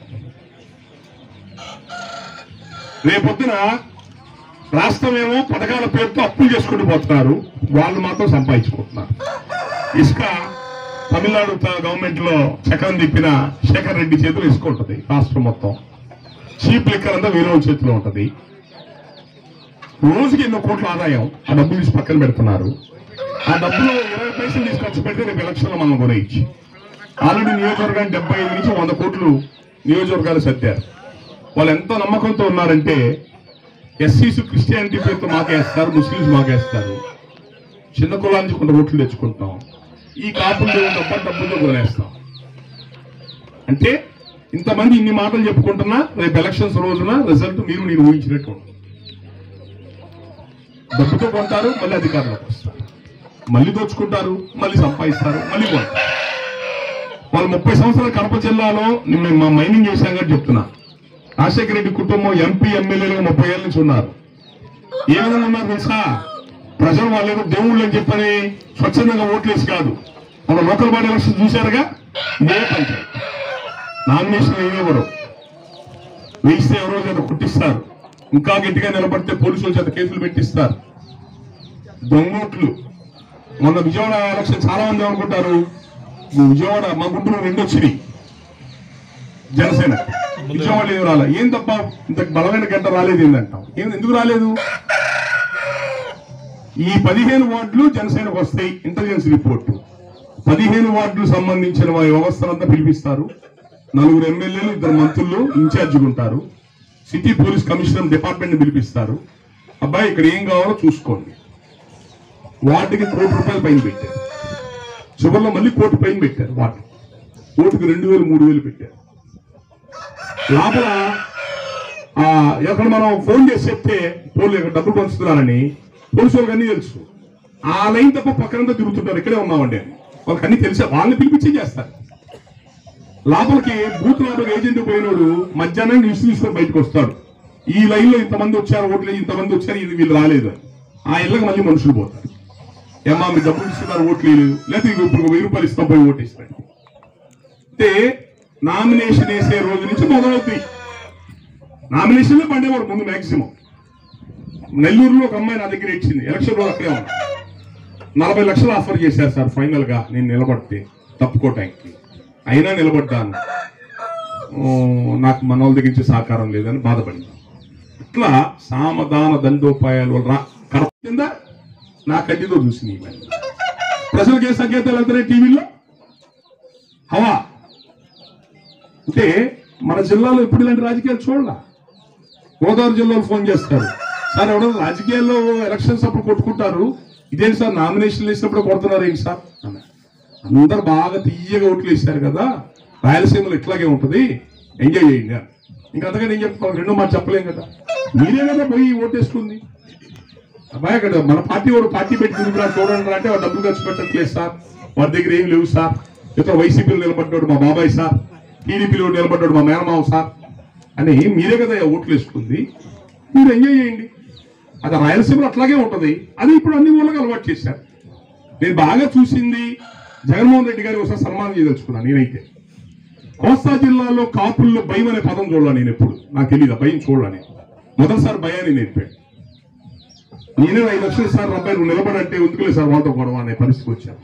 రేపొద్దున రాష్ట్రం ఏమో పథకాల పేరుతో అప్పులు చేసుకుంటూ పోతున్నారు వాళ్ళు మాత్రం సంపాదించుకుంటున్నారు ఇసుక తమిళనాడు గవర్నమెంట్ లో చక్రం తిప్పిన శేఖర్ రెడ్డి చేతులు వేసుకుంటది రాష్ట్రం మొత్తం చీప్ లిక్కర్ అంతా వేరే వాళ్ళ చేతిలో ఉంటది రోజుకి ఎన్నో కోట్ల ఆదాయం ఆ డబ్బులు తీసి పక్కన పెడుతున్నారు ఆ డబ్బులు ఇరవై పైసలు తీసి ఖర్చు పెడితే రేపు ఎలక్షన్లో మనం కొనేయచ్చు ఆల్రెడీ నియోజకవర్గానికి డెబ్బై ఐదు నుంచి వంద కోట్లు నియోజకవర్గాలు సర్దారు వాళ్ళు ఎంత నమ్మకంతో ఉన్నారంటే ఎస్సీస్ క్రిస్టియానిటీ పేరుతో మాకేస్తారు ముస్లింస్ మాకేస్తారు చిన్న కులానికి కొంత ఓట్లు తెచ్చుకుంటాం ఈ కాపులు దేవుని తప్ప డబ్బులతో కొనేస్తాం అంటే ఇంతమంది ఇన్ని మాటలు చెప్పుకుంటున్నా రేపు ఎలక్షన్స్ రోజున రిజల్ట్ మీరు నేను ఊహించినట్టు ఉంటుంది డబ్బుతో కొంటారు మళ్ళీ అధికారంలోకి వస్తారు మళ్ళీ దోచుకుంటారు మళ్ళీ సంపాదిస్తారు మళ్ళీ కొంటారు వాళ్ళు ముప్పై సంవత్సరాల కడప జిల్లాలో నిన్న మా మైనింగ్ చేశాం కాబట్టి చెప్తున్నా రాజశేఖర రెడ్డి కుటుంబం ఎంపీ ఎమ్మెల్యేలుగా ముప్పై ఏళ్ళ నుంచి ఉన్నారు ఏ విధంగా ఉన్నారు తెలుసా ప్రజలు వాళ్ళేదో దేవుళ్ళు అని చెప్పని స్వచ్ఛందంగా ఓట్లేసి కాదు మన లోకల్ బాడీ ఎలక్షన్ చూశారుగా ఇదే పంచాయతీ నామినేషన్ వేయనివ్వరు వేయిస్తే ఎవరో చేత కుట్టిస్తారు ఇంకా గట్టిగా నిలబడితే పోలీసుల చేత కేసులు పెట్టిస్తారు దొంగోట్లు మొన్న విజయవాడ ఎలక్షన్ చాలా మంది అనుకుంటారు విజయవాడ మా గుంటూరు రెండు వచ్చినాయి జనసేన విజయవాడ ఏం రాలే ఏం తప్ప ఇంత బలమైన గంట రాలేదు ఏందంటాం ఏం ఎందుకు రాలేదు ఈ పదిహేను వార్డులు జనసేనకు వస్తాయి ఇంటెలిజెన్స్ రిపోర్ట్ పదిహేను వార్డులు సంబంధించిన వారి వ్యవస్థలంతా పిలిపిస్తారు నలుగురు ఎమ్మెల్యేలు ఇద్దరు మంత్రులు ఇన్ఛార్జిగా ఉంటారు సిటీ పోలీస్ కమిషనర్ డిపార్ట్మెంట్ పిలిపిస్తారు అబ్బాయి ఇక్కడ ఏం కావాలో చూసుకోండి వార్డుకి కోటి రూపాయలు పైన పెట్టారు చివరిలో మళ్ళీ కోటి పైన పెట్టారు వార్డు ఓటుకు రెండు వేలు మూడు వేలు పెట్టారు లోపల ఆ, ఎక్కడ మనం ఫోన్ చేసి చెప్తే పోలీసు ఇక్కడ డబ్బులు పంచుతున్నారని పోలీసు వాళ్ళకి అన్ని తెలుసు ఆ లైన్ తప్ప పక్కనంతా తిరుగుతుంటారు ఇక్కడే ఉన్నామండి అని వాళ్ళకి అన్ని తెలిసే వాళ్ళని పిలిపించే చేస్తారు లోపలికి బూత్ లోపలికి ఏజెంట్ పోయినోడు మధ్యాహ్నం న్యూస్ తీసుకొని బయటకు వస్తాడు ఈ లైన్ లో ఇంతమంది వచ్చారు ఓట్లు ఇంతమంది వచ్చారు ఇది వీళ్ళు రాలేదు అని ఆ ఇళ్ళకి మళ్ళీ మనుషులు పోతారు ఏమా మీరు డబ్బులు ఇస్తున్నారు ఓట్లు లేదు లేకపోతే ఇగో ఇప్పుడు వెయ్యి రూపాయలు ఇస్తాం పోయి ఓటు ఇస్తాడు అంటే నామినేషన్ వేసే రోజు నుంచి మొదలవుతాయి నామినేషన్లో పడేవాడు ముందు మాక్సిమం నెల్లూరులో ఒక అమ్మాయి నా దగ్గర ఇచ్చింది ఎలక్షన్ రోజు అక్కడే ఉంది నలభై లక్షలు ఆఫర్ చేశారు సార్ ఫైనల్ గా నేను నిలబడితే తప్పుకోవటానికి అయినా నిలబడ్డాను ఓ, నాకు మన వాళ్ళ దగ్గర నుంచి సహకారం లేదని బాధపడింది ఇట్లా సామధాన దండోపాయాలు వల్ల రా- కడప కింద నా కంటితో చూసింది ఇవన్నీ ప్రజలకు ఏ సంకేతాలు వెళ్తున్నాయి టీవీలో హవా అంటే మన జిల్లాలో ఎప్పుడు ఇలాంటి రాజకీయాలు చూడాల గోదావరి జిల్లాలో ఫోన్ చేస్తారు సార్ ఎవడో రాజకీయాల్లో ఎలక్షన్స్ అప్పుడు కొట్టుకుంటారు ఇదేంటి సార్ నామినేషన్లు వేసినప్పుడు కొడుతున్నారు ఏంటి సార్ అన్నారు. అందరు బాగా తీయగా ఓట్లు వేశారు కదా రాయలసీమలో ఇట్లాగే ఉంటది ఎంజాయ్ చేయండి అని. ఇంకా అంతగా నేను చెప్పుకోవాలి రెండో మాట చెప్పలేం కదా మీరే కదా పోయి ఓటేసుకుంది అబ్బాయి అక్కడ మన పార్టీ వాడు పార్టీ పెట్టి రా చూడండి రా అంటే వాడు డబ్బులు ఖర్చు పెట్టట్లేదు సార్ వాడి దగ్గర ఏం లేవు సార్ ఇతర వైసీపీలో నిలబడ్డాడు మా బాబాయ్ సార్ టీడీపీలో నిలబడ్డాడు మా మేనమావ సార్ అని మీరే కదా ఓట్లు వేసుకుంది మీరు ఎంజాయ్ చేయండి అది రాయలసీమలో అట్లాగే ఉంటది అది ఇప్పుడు అన్ని ఊళ్ళకి అలవాటు చేశారు నేను బాగా చూసింది జగన్మోహన్ రెడ్డి గారి ఒకసారి సన్మానం చేయదలుచుకున్నాను నేనైతే కోస్తా జిల్లాలో కాపుల్లో భయం అనే పదం చూడాలి నేను ఎప్పుడు నాకు తెలియదు భయం చూడాలని మొదటిసారి భయాన్ని నేర్పాడు నేనే ఐదు లక్షలు సార్ అబ్బాయి నువ్వు నిలబడంటే ఎందుకులే సార్ వాళ్ళతో గొడవ అనే పరిస్థితికి వచ్చాను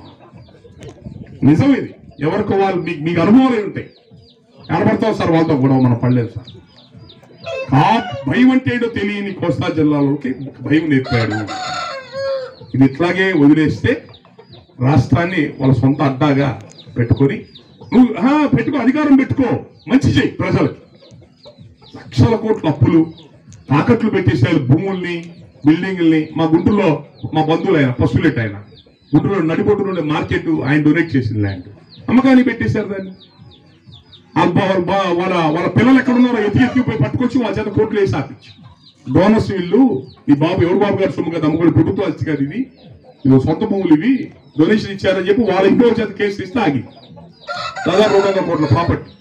నిజం ఇది ఎవరికి వాళ్ళు మీకు మీకు అనుభవాలు ఉంటాయి కనబడతావు సార్ వాళ్ళతో గొడవ మనం పడలేదు సార్ కా భయం అంటే ఏంటో తెలియని కోస్తా జిల్లాలోకి భయం నేర్పాడు ఇది ఇట్లాగే వదిలేస్తే రాష్ట్రాన్ని వాళ్ళ సొంత అడ్డాగా పెట్టుకొని నువ్వు ఆ, పెట్టుకో అధికారం పెట్టుకో మంచి చెయ్యి ప్రజలకి లక్షల కోట్ల అప్పులు తాకట్లు పెట్టేసారు భూముల్ని బిల్డింగుల్ని మా గుంటూరులో మా బంధువులు ఆయన పశువులెట్ ఆయన గుంటూరులో నడిబొడ్డు ఉండే మార్కెట్ ఆయన డొనేట్ చేసిన ల్యాండ్ అమ్మకాన్ని పెట్టేశారు దాన్ని ఆ బా- వాళ్ళ బా- వాళ్ళ వాళ్ళ పిల్లలు ఎక్కడ ఉన్నారో ఎత్తి ఎత్తి పోయి పట్టుకొచ్చి వాళ్ళ చేత కోట్లు వేసి ఆపించి బోనస్ ఇల్లు ఈ బాబు ఎవరు బాబు గారు సొమ్ము కదా అమ్ముకోడు ప్రభుత్వ ఆస్తి కాదు ఇది ఇవి సొంత భూములు ఇవి డొనేషన్ ఇచ్చారని చెప్పి వాళ్ళ ఇంకో చేత కేసు ఇస్తే ఆగి దాదాపు రెండు వందల కోట్ల ప్రాపర్టీ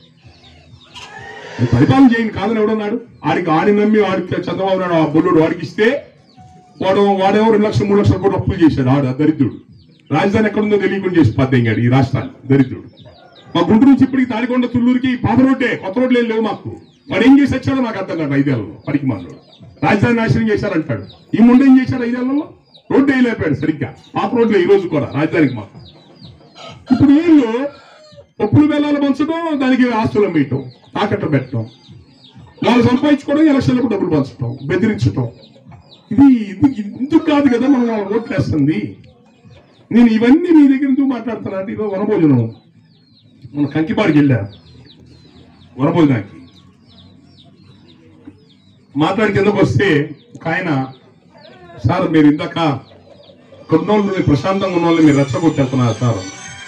నువ్వు పరిపాలన చేయండి కాదని ఎవడన్నాడు ఆడికి ఆడి నమ్మి ఆడికి చంద్రబాబు నాయుడు ఆ బొల్లుడు వాడికి ఇస్తే వాడు వాడేమో రెండు లక్షలు మూడు లక్షల కోట్లు అప్పులు చేశాడు ఆడు ఆ దరిద్రుడు రాజధాని ఎక్కడుందో తెలియకుండా చేసి పద్దెంగాడు ఈ రాష్ట్రాన్ని దరిద్రుడు మా గుంటూరు నుంచి ఇప్పటికి తాడికొండ తుళ్ళూరుకి పాత రోడ్డే కొత్త రోడ్లు ఏం లేవు మాకు వాడు ఏం చేసి వచ్చాడో నాకు అర్థం కాదు ఐదేళ్లలో పనికి మానడు రాజధాని నాశనం చేశారంటాడు ఈ ముందు ఏం చేశాడు ఐదేళ్లలో రోడ్డు వేయలేపాడు సరిగ్గా పాత రోడ్లే ఈ రోజు కూడా రాజధానికి మాకు ఇప్పుడు వీళ్ళు ఒప్పులు బెల్లాలు పంచడం దానికి ఆస్తులు అమ్మేయటం తాకట్టు పెట్టడం వాళ్ళు సంపాదించుకోవడం ఎలక్షన్లకు డబ్బులు పంచడం బెదిరించడం ఇది ఇది ఇందుకు కాదు కదా మనం వాళ్ళ ఓట్లు వేస్తుంది నేను ఇవన్నీ మీ దగ్గర ఎందుకు మాట్లాడుతున్నా అంటే ఇదో వనభోజనం మన కంకిపాడికి వెళ్ళా వనభోజనానికి మాట్లాడి కిందకు వస్తే ఒక ఆయన సార్ మీరు ఇందాక కొన్నోళ్ళు ప్రశాంతంగా ఉన్న వాళ్ళు మీరు రెచ్చగొట్టేస్తున్నారు సార్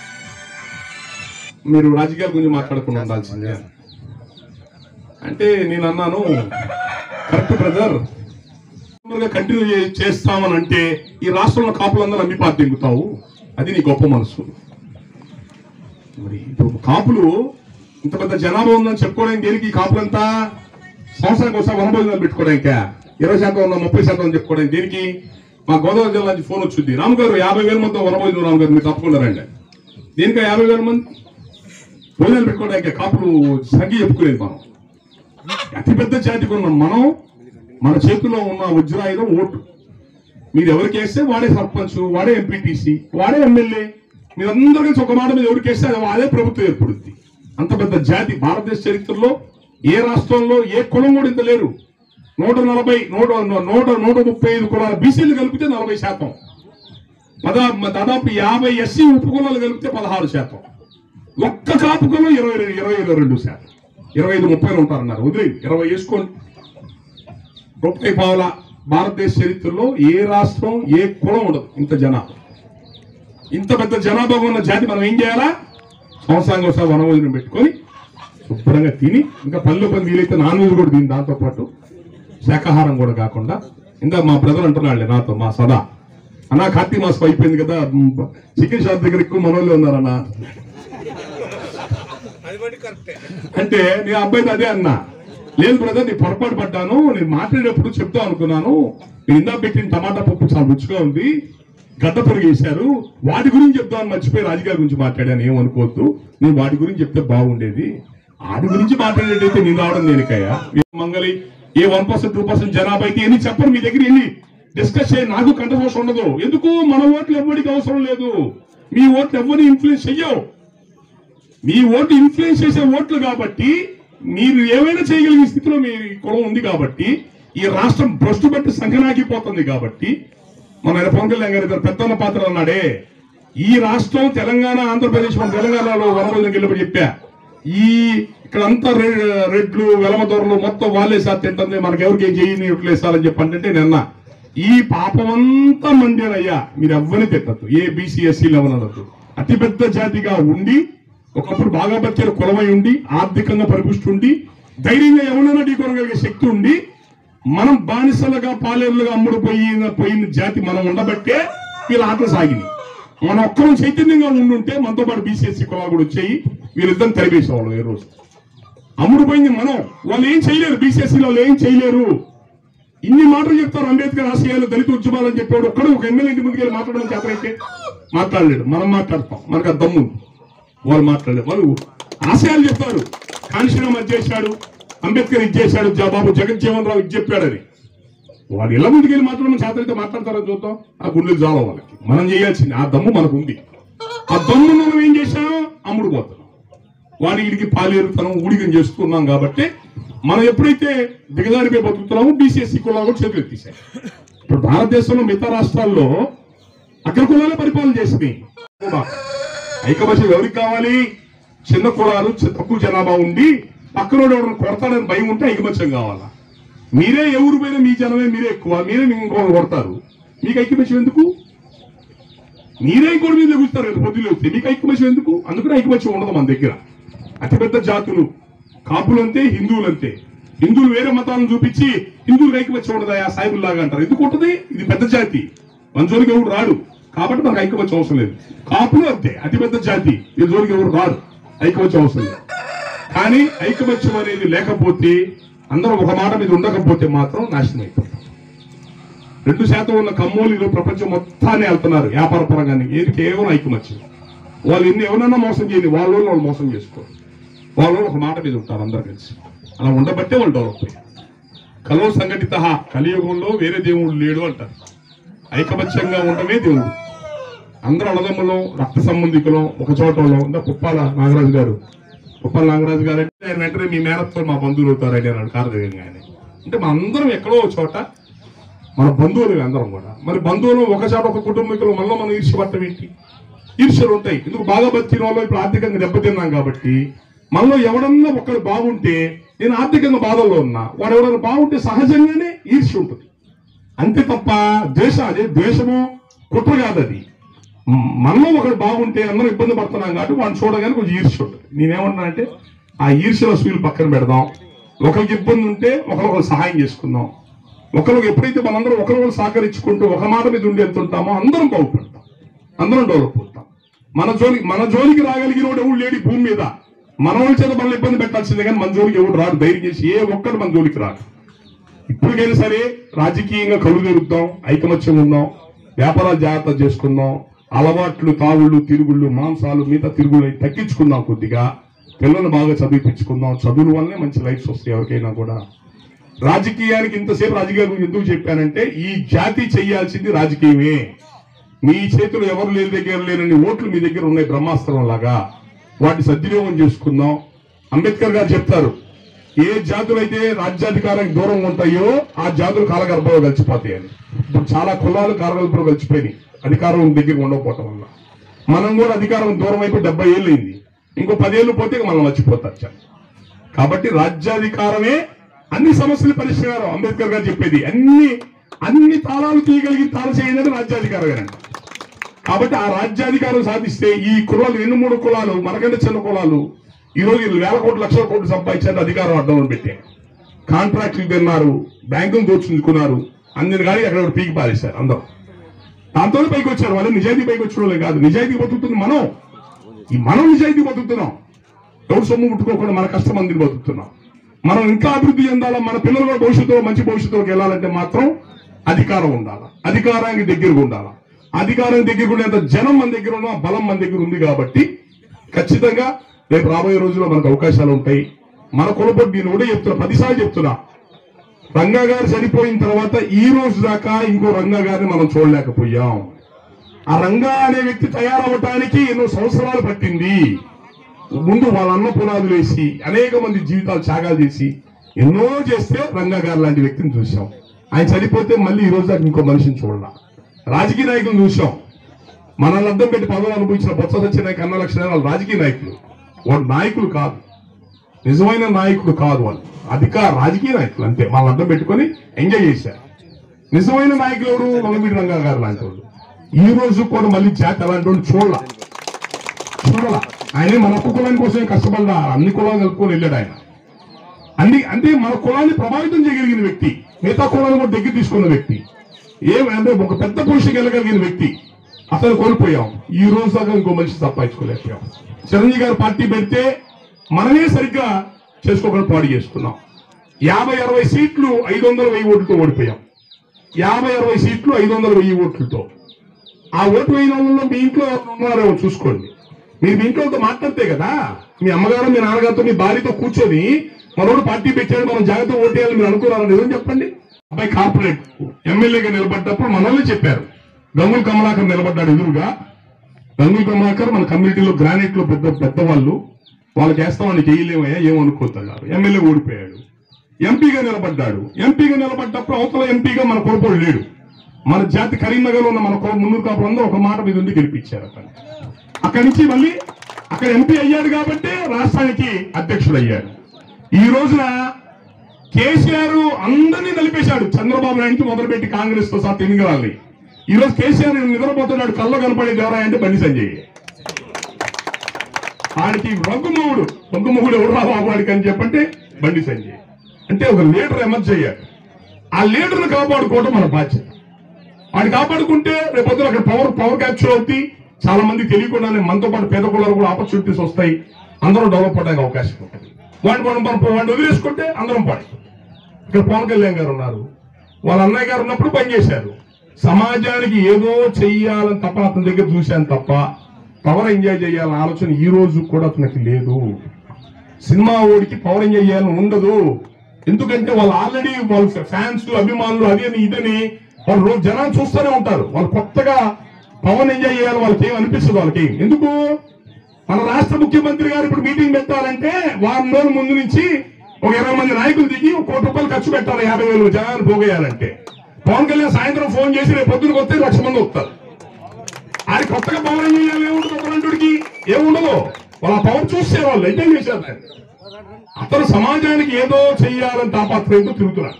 మీరు రాజకీయాల గురించి మాట్లాడుకుని ఉండాల్సిందే అంటే నేను అన్నాను కరెక్ట్ బ్రదర్ కంటిన్యూ చేస్తామని అంటే ఈ రాష్ట్రంలో కాపులందరూ అమ్మి పార్టీ దిగుతావు అది నీ గొప్ప మనసు మరి ఇప్పుడు కాపులు ఇంత పెద్ద జనాభా ఉందని చెప్పుకోవడానికి దేనికి ఈ కాపులంతా సంవత్సరానికి ఒకసారి వనభోజనాలు పెట్టుకోవడానికా ఇరవై శాతం ఉన్న ముప్పై శాతం అని చెప్పుకోవడానికి దేనికి మా గోదావరి జిల్లా నుంచి ఫోన్ వచ్చింది రాము గారు యాభై వేల మంది వనభోజనం రాము గారు మీరు తప్పకుండా రండి దేనికా యాభై వేల మంది భోజనాలు పెట్టుకోవడానికి కాపులు సంఖ్య చెప్పుకోలేదు మనం అతిపెద్ద జాతికి ఉన్న మనం మన చేతిలో ఉన్న వజ్రాయుధం ఓటు మీరు ఎవరికి వేస్తే వాడే సర్పంచ్ వాడే ఎంపీటీసీ వాడే ఎమ్మెల్యే మీరందరూ కలిసి ఒక మాట మీద ఎవరికి వేస్తే అది అదే ప్రభుత్వం ఏర్పడుద్ది అంత పెద్ద జాతి భారతదేశ చరిత్రలో ఏ రాష్ట్రంలో ఏ కులం కూడా ఇంత లేరు నూట నలభై నూట నూట నూట ముప్పై ఐదు కులాల బీసీలు కలిపితే నలభై శాతం పదా దాదాపు యాభై ఎస్సీ ఉప కులాలు కలిపితే పదహారు శాతం ఒక్క కాపు కులం ఇరవై రెండు- ఇరవై ఇరవై రెండు శాతం ఇరవై ఐదు ముప్పైలో ఉంటారన్నారు వదిలే ఇరవై వేసుకోండి రూపాయి పావుల భారతదేశ చరిత్రలో ఏ రాష్ట్రం ఏ కులం ఉండదు ఇంత జనాభా ఇంత పెద్ద జనాభా ఉన్న జాతి మనం ఏం చేయాలా సంవత్సరానికి ఒకసారి వనభోజనం పెట్టుకొని శుభ్రంగా తిని ఇంకా పల్లె పని వీలైతే నాన్ వెజ్ కూడా తిని దాంతో పాటు శాకాహారం కూడా కాకుండా ఇంకా మా బ్రదర్ అంటున్నాళ్ళే నాతో మా సదా అన్నా కార్తీక మాసం అయిపోయింది కదా చికెన్ షాప్ దగ్గర ఎక్కువ మనోళ్ళు ఉన్నారన్నా అది బట్టి కరెక్టే అంటే నీ అబ్బాయితో అదే అన్నా లేదు బ్రదర్ నీ పొరపాటు పడ్డాను నేను మాట్లాడేటప్పుడు చెప్తా అనుకున్నాను నేను ఇందా పెట్టిన టమాటా పప్పు చాలా రుచిగా ఉంది గడ్డ పొరుగు వేశారు వాటి గురించి చెప్తాను మర్చిపోయి రాజకీయాల గురించి మాట్లాడాను ఏమనుకోవద్దు నేను వాటి గురించి చెప్తే బాగుండేది వాటి గురించి మాట్లాడేటైతే నేను రావడం దేనికయ్యా ఏ మంగళి ఏ వన్ పర్సెంట్ టూ పర్సెంట్ జనాభా అయితే ఎన్ని చెప్పరు మీ దగ్గర ఎన్ని డిస్కస్ చేయ నాకు కంఠపోషం ఉండదు ఎందుకు మన ఓట్లు ఎవ్వడికి అవసరం లేదు మీ ఓట్లు ఎవరిని ఇన్ఫ్లుయెన్స్ చెయ్యవు మీ ఓటు ఇన్ఫ్లుయెన్స్ చేసే ఓట్లు కాబట్టి మీరు ఏమైనా చేయగలిగే స్థితిలో మీ కులం ఉంది కాబట్టి ఈ రాష్ట్రం భ్రష్టు బట్టి సంఘనాగిపోతుంది కాబట్టి మన ఆయన పవన్ కళ్యాణ్ గారి ఇద్దరు పెద్దన్న పాత్ర అన్నాడే ఈ రాష్ట్రం తెలంగాణ ఆంధ్రప్రదేశ్ మన తెలంగాణలో వనభోజనం వెళ్ళినప్పుడు చెప్పా ఈ ఇక్కడ అంతా రె- రెడ్లు వెలమ దొరలు మొత్తం వాళ్ళే సార్ తింటుంది మనకి ఎవరికి ఏం చేయని వేసారని చెప్పి అంటే నిన్న ఈ పాపమంతా మండేనయ్యా మీరు ఎవ్వరిని తిట్టద్దు ఏ బీసీఎస్సీలు ఎవరనద్దు అతిపెద్ద జాతిగా ఉండి ఒకప్పుడు బాగా బతికే కులమై ఉండి ఆర్థికంగా పరిపుష్టి ఉండి ధైర్యంగా ఎవరైనా ఢీకొనగలిగే శక్తి ఉండి మనం బానిసలుగా పాలేరులుగా అమ్ముడు పోయిన పోయిన జాతి మనం ఉండబట్టే వీళ్ళ ఆటలు సాగినాయి మనం ఒక్కరం చైతన్యంగా ఉండుంటే మనతో పాటు బీసీఎస్సీ కులాలు కూడా వచ్చాయి వీళ్ళిద్దరిని తరిపేసేవాళ్ళం ఏ రోజు అమ్ముడు పోయింది మనం వాళ్ళు ఏం చేయలేరు బీసీఎస్సీ వాళ్ళు ఏం చేయలేరు ఇన్ని మాటలు చెప్తారు అంబేద్కర్ ఆశయాలు దళిత ఉద్యమాలు అని చెప్పాడు ఒక్కడు ఒక ఎమ్మెల్యే ఇంటి ముందుకెళ్ళి మాట్లాడడం చేతనైతే మాట్లాడలేడు మనం మాట్లాడతాం మనకు ఆ దమ్ము ఉంది. వాళ్ళు మాట్లాడలేదు వాళ్ళు ఆశయాలు చెప్తారు కాన్షీరామ్ అది చేశాడు అంబేద్కర్ ఇది చేశాడు జ- బాబు జగజ్జీవన్ రావు ఇది చెప్పాడని వాళ్ళు ఇళ్ళ ముందుకు వెళ్ళి మాట్లాడడం చేతనైతే మాట్లాడతారని చూద్దాం ఆ గుండెలు జాలం వాళ్ళకి మనం చేయాల్సింది ఆ దమ్ము మనకు ఉంది ఆ దమ్ము మనం ఏం చేశాం అమ్ముడు పోతున్నాం వాడి వీడికి పాలేరుతనం ఊడిగం చేస్తున్నాం కాబట్టి మనం ఎప్పుడైతే దిగజారిపోయి బతుకుతున్నామో బీసీఎస్సీ కులాలు కూడా చేతులు ఎత్తేసాయి ఇప్పుడు భారతదేశంలో మిగతా రాష్ట్రాల్లో అగ్ర కులాలే పరిపాలన చేసినాయి ఐకమత్యం ఎవరికి కావాలి చిన్న కులాలు చి- తక్కువ జనాభా ఉండి పక్కన ఎవరు కొడతాడని భయం ఉంటే ఐకమత్యం కావాలా మీరే ఎవరు పోయినా మీ జనమే మీరే ఎక్కువ మీరే ఇంకొకరు కొడతారు మీకు ఐకమత్యం ఎందుకు మీరే ఇంకోటి మీద లెగుస్తారు కదా పొద్దులు వస్తే మీకు ఐకమత్యం ఎందుకు అందుకని ఐకమత్యం ఉండదు మన దగ్గర అతిపెద్ద జాతులు కాపులంతే హిందువులంతే హిందువులు వేరే మతాలను చూపించి హిందువులకు ఐకమత్యం ఉండదా ఆ సాయిబుల్లాగా అంటారు ఎందుకు ఉంటుంది ఇది పెద్ద జాతి మన జోలికి ఎవరు రాడు కాబట్టి మనకు ఐకమత్యం అవసరం లేదు కాపులు అంతే అతిపెద్ద జాతి ఈ జోలికి ఎవరు రాడు ఐకమత్యం అవసరం లేదు కానీ ఐకమత్యం అనేది లేకపోతే అందరం ఒక మాట మీద ఉండకపోతే మాత్రం నాశనం అయిపోతాం రెండు శాతం ఉన్న కమ్మోలీలు ప్రపంచం మొత్తాన్ని వెళ్తున్నారు వ్యాపార పరంగానే ఏది కేవలం ఐకమత్యం వాళ్ళు ఎన్ని ఎవరన్నా మోసం చేయని వాళ్ళ వాళ్ళు వాళ్ళు మోసం చేసుకోరు వాళ్ళ వాళ్ళు ఒక మాట మీద ఉంటారు అందరు కలిసి అలా ఉండబట్టే వాళ్ళు డెవలప్ అయ్యారు కలో సంఘటిత కలియుగంలో వేరే దేవుడు లేడు అంటారు ఐకమత్యంగా ఉండమే దేవుడు అందరూ అన్నదమ్ములు రక్త సంబంధికులు ఒక చోట ఉన్నాం. ఇంకా కుప్పాల నాగరాజు గారు కుప్పాల నాగరాజు గారు అంటే ఆయన వెంటనే మీ మేనత్తో మా బంధువులు అవుతారండి అన్నాడు కార్యదర్శి ఆయన అంటే మన అందరం ఎక్కడో ఒక చోట మన బంధువులు అందరం కూడా మరి బంధువులు ఒక చోట ఒక కుటుంబీకులు మనలో మనం ఈర్ష్యపడటం ఏంటి ఈర్ష్యలు ఉంటాయి ఎందుకు బాగా బతికిన వాళ్ళు ఇప్పుడు ఆర్థికంగా దెబ్బతిన్నాం కాబట్టి మనలో ఎవడన్నా ఒకడు బాగుంటే నేను ఆర్థికంగా బాధల్లో ఉన్నా వాడు ఎవరైనా బాగుంటే సహజంగానే ఈర్ష్య ఉంటుంది అంతే తప్ప ద్వేష అదే ద్వేషము కుట్ర కాదు అది మ్, మనలో ఒకడు బాగుంటే అందరం ఇబ్బంది పడుతున్నాం కాబట్టి వాడిని చూడగానే కొంచెం ఈర్ష్య ఉంటుంది నేనేమంటున్నానంటే ఆ ఈర్ష్యల సూలు పక్కన పెడదాం ఒకరికి ఇబ్బంది ఉంటే ఒకరికొకరు సహాయం చేసుకుందాం ఒకరికి ఎప్పుడైతే మనందరం ఒకరికొకరు సహకరించుకుంటూ ఒక మాట మీద ఉండి వెళ్తుంటామో అందరం బాగుపడతాం అందరం డెవలప్ అవుతాం మన జోలికి మన జోలికి రాగలిగిన వాడు ఎవడు లేడు ఈ భూమి మీద మన వాళ్ళ చేత మనల్ని ఇబ్బంది పెట్టాల్సిందే కానీ మన జోలికి ఎవడు రాడు ధైర్యం చేసి ఏ ఒక్కడు మన జోలికి రాడు ఇప్పటికైనా సరే రాజకీయంగా కళ్ళు తెరుద్దాం ఐకమత్యం ఉందాం వ్యాపారాలు జాగ్రత్త చేసుకుందాం అలవాట్లు తాగుళ్ళు తిరుగుళ్ళు మాంసాలు మిగతా తిరుగుళ్ళు అవి తగ్గించుకుందాం కొద్దిగా పిల్లల్ని బాగా చదివిపించుకుందాం చదువుల వల్లనే మంచి లైఫ్స్ వస్తాయి ఎవరికైనా కూడా రాజకీయానికి ఇంతసేపు రాజకీయాల గురించి ఎందుకు చెప్పానంటే ఈ జాతి చేయాల్సింది రాజకీయమే మీ చేతులు ఎవరు లేని దగ్గర లేనని ఓట్లు మీ దగ్గర ఉన్నాయి బ్రహ్మాస్త్రం లాగా వాటిని సద్వినియోగం చేసుకుందాం అంబేద్కర్ గారు చెప్తారు ఏ జాతులైతే రాజ్యాధికారానికి దూరంగా ఉంటాయో ఆ జాతులు కాలగర్భంలో కలిసిపోతాయి అని ఇప్పుడు చాలా కులాలు కాలగర్భంలో కలిసిపోయినాయి అధికారం దగ్గర ఉండకపోవటం వల్ల మనం కూడా అధికారం దూరం అయిపోయి డెబ్బై ఏళ్ళు అయింది ఇంకో పదేళ్ళు పోతే ఇక మనం మర్చిపోతారు జనం. కాబట్టి రాజ్యాధికారమే అన్ని సమస్యల పరిష్కారం అంబేద్కర్ గారు చెప్పేది అన్ని అన్ని తాళాలు తీయగలిగి తాళ చేయండి రాజ్యాధికారమేనండి కాబట్టి ఆ రాజ్యాధికారం సాధిస్తే ఈ కులాలు ఎన్ని మూడు కులాలు మనకంటే చిన్న కులాలు ఈ రోజు వీళ్ళు వేల కోట్లు లక్షల కోట్లు సంపాదించారు అధికారం అడ్డం పెట్టారు కాంట్రాక్టులు తిన్నారు బ్యాంకులు దోచుకున్నారు అందరిని కానీ అక్కడ ఒకటి పీకి పారేశారు అందరూ దాంతోనే పైకి వచ్చారు వాళ్ళు నిజాయితీ పైకి వచ్చిన వాళ్ళే కాదు నిజాయితీ బతుకుతుంది మనం ఈ మనం నిజాయితీ బతుకుతున్నాం ఎవరు సొమ్ము ముట్టుకోకుండా మన కష్టం మందిని బతుకుతున్నాం మనం ఇంకా అభివృద్ధి చెందాలా మన పిల్లలు కూడా భవిష్యత్తులో మంచి భవిష్యత్తులోకి వెళ్ళాలంటే మాత్రం అధికారం ఉండాలి అధికారానికి దగ్గరగా ఉండాలి అధికారం దగ్గర ఉండేంత జనం మన దగ్గర ఉన్న బలం మన దగ్గర ఉంది కాబట్టి ఖచ్చితంగా రేపు రాబోయే రోజుల్లో మనకు అవకాశాలు ఉంటాయి మన కులపొట్టి నేను కూడా చెప్తున్నా పదిసార్లు చెప్తున్నా రంగా గారు చనిపోయిన తర్వాత ఈ రోజు దాకా ఇంకో రంగా గారిని మనం చూడలేకపోయాం ఆ రంగా అనే వ్యక్తి తయారవటానికి ఎన్నో సంవత్సరాలు పట్టింది ముందు వాళ్ళ అన్న పునాదులు వేసి అనేక మంది జీవితాలు త్యాగాలు చేసి ఎన్నో చేస్తే రంగా గారు లాంటి వ్యక్తిని చూసాం ఆయన చనిపోతే మళ్ళీ ఈ రోజు దాకా ఇంకో మనిషిని చూడాల రాజకీయ నాయకులను చూసాం మనల్ని అర్థం పెట్టి పదవులు అనుభవించిన బొత్స సత్యనాయక కన్న లక్షణ వాళ్ళు రాజకీయ నాయకులు వాళ్ళు నాయకులు కాదు నిజమైన నాయకుడు కాదు వాళ్ళు అధికార రాజకీయ నాయకులు అంతే వాళ్ళని అర్థం పెట్టుకొని ఎంజాయ్ చేశారు నిజమైన నాయకులు ఎవరు వంగవీటి రంగా గారు లాంటి వాళ్ళు ఈ రోజు కూడా మళ్ళీ జాతి అలాంటి వాళ్ళు చూడాల చూడాల ఆయన మన ఒక్క కులాని కోసమే కష్టపడ్డా అన్ని కులాలు కలుపుకొని వెళ్ళాడు ఆయన అన్ని అంటే మన కులాన్ని ప్రభావితం చేయగలిగిన వ్యక్తి మిగతా కులాలను కూడా దగ్గర తీసుకున్న వ్యక్తి ఏమంటే ఒక పెద్ద పొజిషన్కి వెళ్ళగలిగిన వ్యక్తి అతను కోల్పోయాం ఈ రోజు దాకా ఇంకో మనిషి సంపాదించుకోలేకపోయాం చిరంజీవి గారు పార్టీ పెడితే మనమే సరిగ్గా చేసుకోకుండా పాడు చేసుకున్నాం యాభై అరవై సీట్లు ఐదు వందల వెయ్యి ఓట్లతో ఓడిపోయాం యాభై అరవై సీట్లు ఐదు వందల వెయ్యి ఓట్లతో ఆ ఓటు వేయడం వల్ల మీ ఇంట్లో ఎవరు ఉన్నారేమో చూసుకోండి మీరు మీ ఇంట్లో మాట్లాడితే కదా మీ అమ్మగారు మీ నాన్నగారితో మీ భార్యతో కూర్చొని మనోడు పార్టీ పెట్టాడు మనం జాగ్రత్త ఓటేయాలని మీరు అనుకున్నారని నిజం చెప్పండి అబ్బాయి కార్పొరేట్ ఎమ్మెల్యేగా నిలబడ్డప్పుడు మనల్ని చెప్పారు గంగుల కమలాకర్ నిలబడ్డాడు ఎదురుగా గంగుల కమలాకర్ మన కమ్యూనిటీలో గ్రానైట్ లో పెద్ద పెద్దవాళ్ళు వాళ్ళకి వేస్తామని చేయలేమయ్యా ఏమనుకోతున్నారు ఎమ్మెల్యే ఓడిపోయాడు ఎంపీగా నిలబడ్డాడు ఎంపీగా నిలబడ్డప్పుడు అవతల ఎంపీగా మన కొడుకోడు లేడు మన జాతి కరీంనగర్ లో ఉన్న మన కొ- మున్నూరు కాపులు అందరూ ఒక మాట మీద ఉండి గెలిపించారు అతను అక్కడి నుంచి మళ్ళీ అక్కడ ఎంపీ అయ్యాడు కాబట్టి రాష్ట్రానికి అధ్యక్షుడు అయ్యాడు ఈ రోజున కేసీఆర్ అందరినీ నలిపేశాడు చంద్రబాబు నాయుడు మొదలుపెట్టి కాంగ్రెస్ తో సహా తెలంగాణని ఈ రోజు కేసీఆర్ నిద్రపోతున్నాడు కళ్ళ కనపడేది ఎవరా అంటే బండి సంజయ్ వాడికి రఘుమోహుడు రఘుమోహుడు ఎవరు రా బాబు వాడికి అని చెప్పంటే బండి సంజయ్ అంటే ఒక లీడర్ ఎమర్జ్ అయ్యాడు ఆ లీడర్ని కాపాడుకోవడం మన బాధ్యత వాడిని కాపాడుకుంటే రేపొద్దున అక్కడ పవర్ పవర్ క్యాప్చర్ అవుతుంది చాలా మంది తెలియకుండానే మనతో పాటు పేద కులాలు కూడా ఆపర్చునిటీస్ వస్తాయి అందరూ డెవలప్ అవడానికి అవకాశం ఉంటుంది వాడిని మనం మనం వాడిని వదిలేసుకుంటే అందరం పాడి ఇక్కడ పవన్ కళ్యాణ్ గారు ఉన్నారు వాళ్ళ అన్నయ్య గారు ఉన్నప్పుడు పనిచేశారు సమాజానికి ఏదో చెయ్యాలని తప్ప అతని దగ్గర చూశాను తప్ప పవర్ ఎంజాయ్ చేయాలని ఆలోచన ఈ రోజు కూడా అతనికి లేదు సినిమా ఓడికి పవర్ ఎంజాయ్ చేయాలని ఉండదు ఎందుకంటే వాళ్ళు ఆల్రెడీ వాళ్ళ ఫ్యాన్స్ అభిమానులు అదని ఇదని వాళ్ళు రోజు జనాలు చూస్తూనే ఉంటారు వాళ్ళు కొత్తగా పవన్ ఎంజాయ్ చేయాలి వాళ్ళకి ఏం అనిపిస్తుంది వాళ్ళకి ఎందుకు మన రాష్ట్ర ముఖ్యమంత్రి గారు ఇప్పుడు మీటింగ్ పెట్టాలంటే వారం రోజుల ముందు నుంచి ఒక ఇరవై మంది నాయకులు దిగి ఒక కోటి రూపాయలు ఖర్చు పెట్టాలి యాభై వేలు జనాలు పోగేయాలంటే పవన్ కళ్యాణ్ సాయంత్రం ఫోన్ చేసి రేపు పొద్దునకి వస్తే లక్ష మంది వస్తారు అది కొత్తగా పవన్ ఏం చేయాలి ఏముంటుంది ఒక రంటుడికి ఏముండదు వాళ్ళ పవర్ చూస్తే వాళ్ళు ఎంజాయ్ చేశారు దాన్ని అతను సమాజానికి ఏదో చెయ్యాలని తాపత్రయంతో తిరుగుతున్నాడు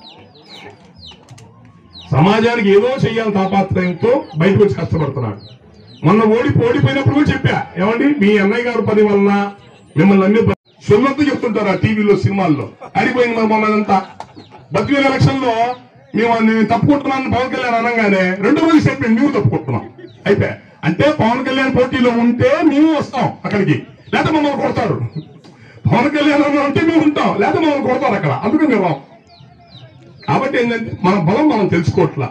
సమాజానికి ఏదో చెయ్యాలని తాపత్రయంతో బయటకు వచ్చి కష్టపడుతున్నాడు మొన్న ఓడి ఓడిపోయినప్పుడు కూడా చెప్పా ఏమండి మీ అన్నయ్య గారు పని వలన మిమ్మల్ని అన్ని సున్నంతా చెప్తుంటారు ఆ టీవీలో సినిమాల్లో అడిపోయింది మరి మొన్న అదంతా బతికేల ఎలక్షన్ లో మేము నేను తప్పుకుంటున్నాను పవన్ కళ్యాణ్ అనగానే రెండో రోజు స్టేట్మెంట్ మేము తప్పుకుంటున్నాం అయిపోయా అంటే పవన్ కళ్యాణ్ పోటీలో ఉంటే మేము వస్తాం అక్కడికి లేకపోతే మమ్మల్ని కొడతారు పవన్ కళ్యాణ్ అన్న ఉంటే మేము ఉంటాం లేకపోతే మమ్మల్ని కొడతారు అక్కడ అందుకని మేము రాం. కాబట్టి ఏంటంటే మన బలం మనం తెలుసుకోవట్లా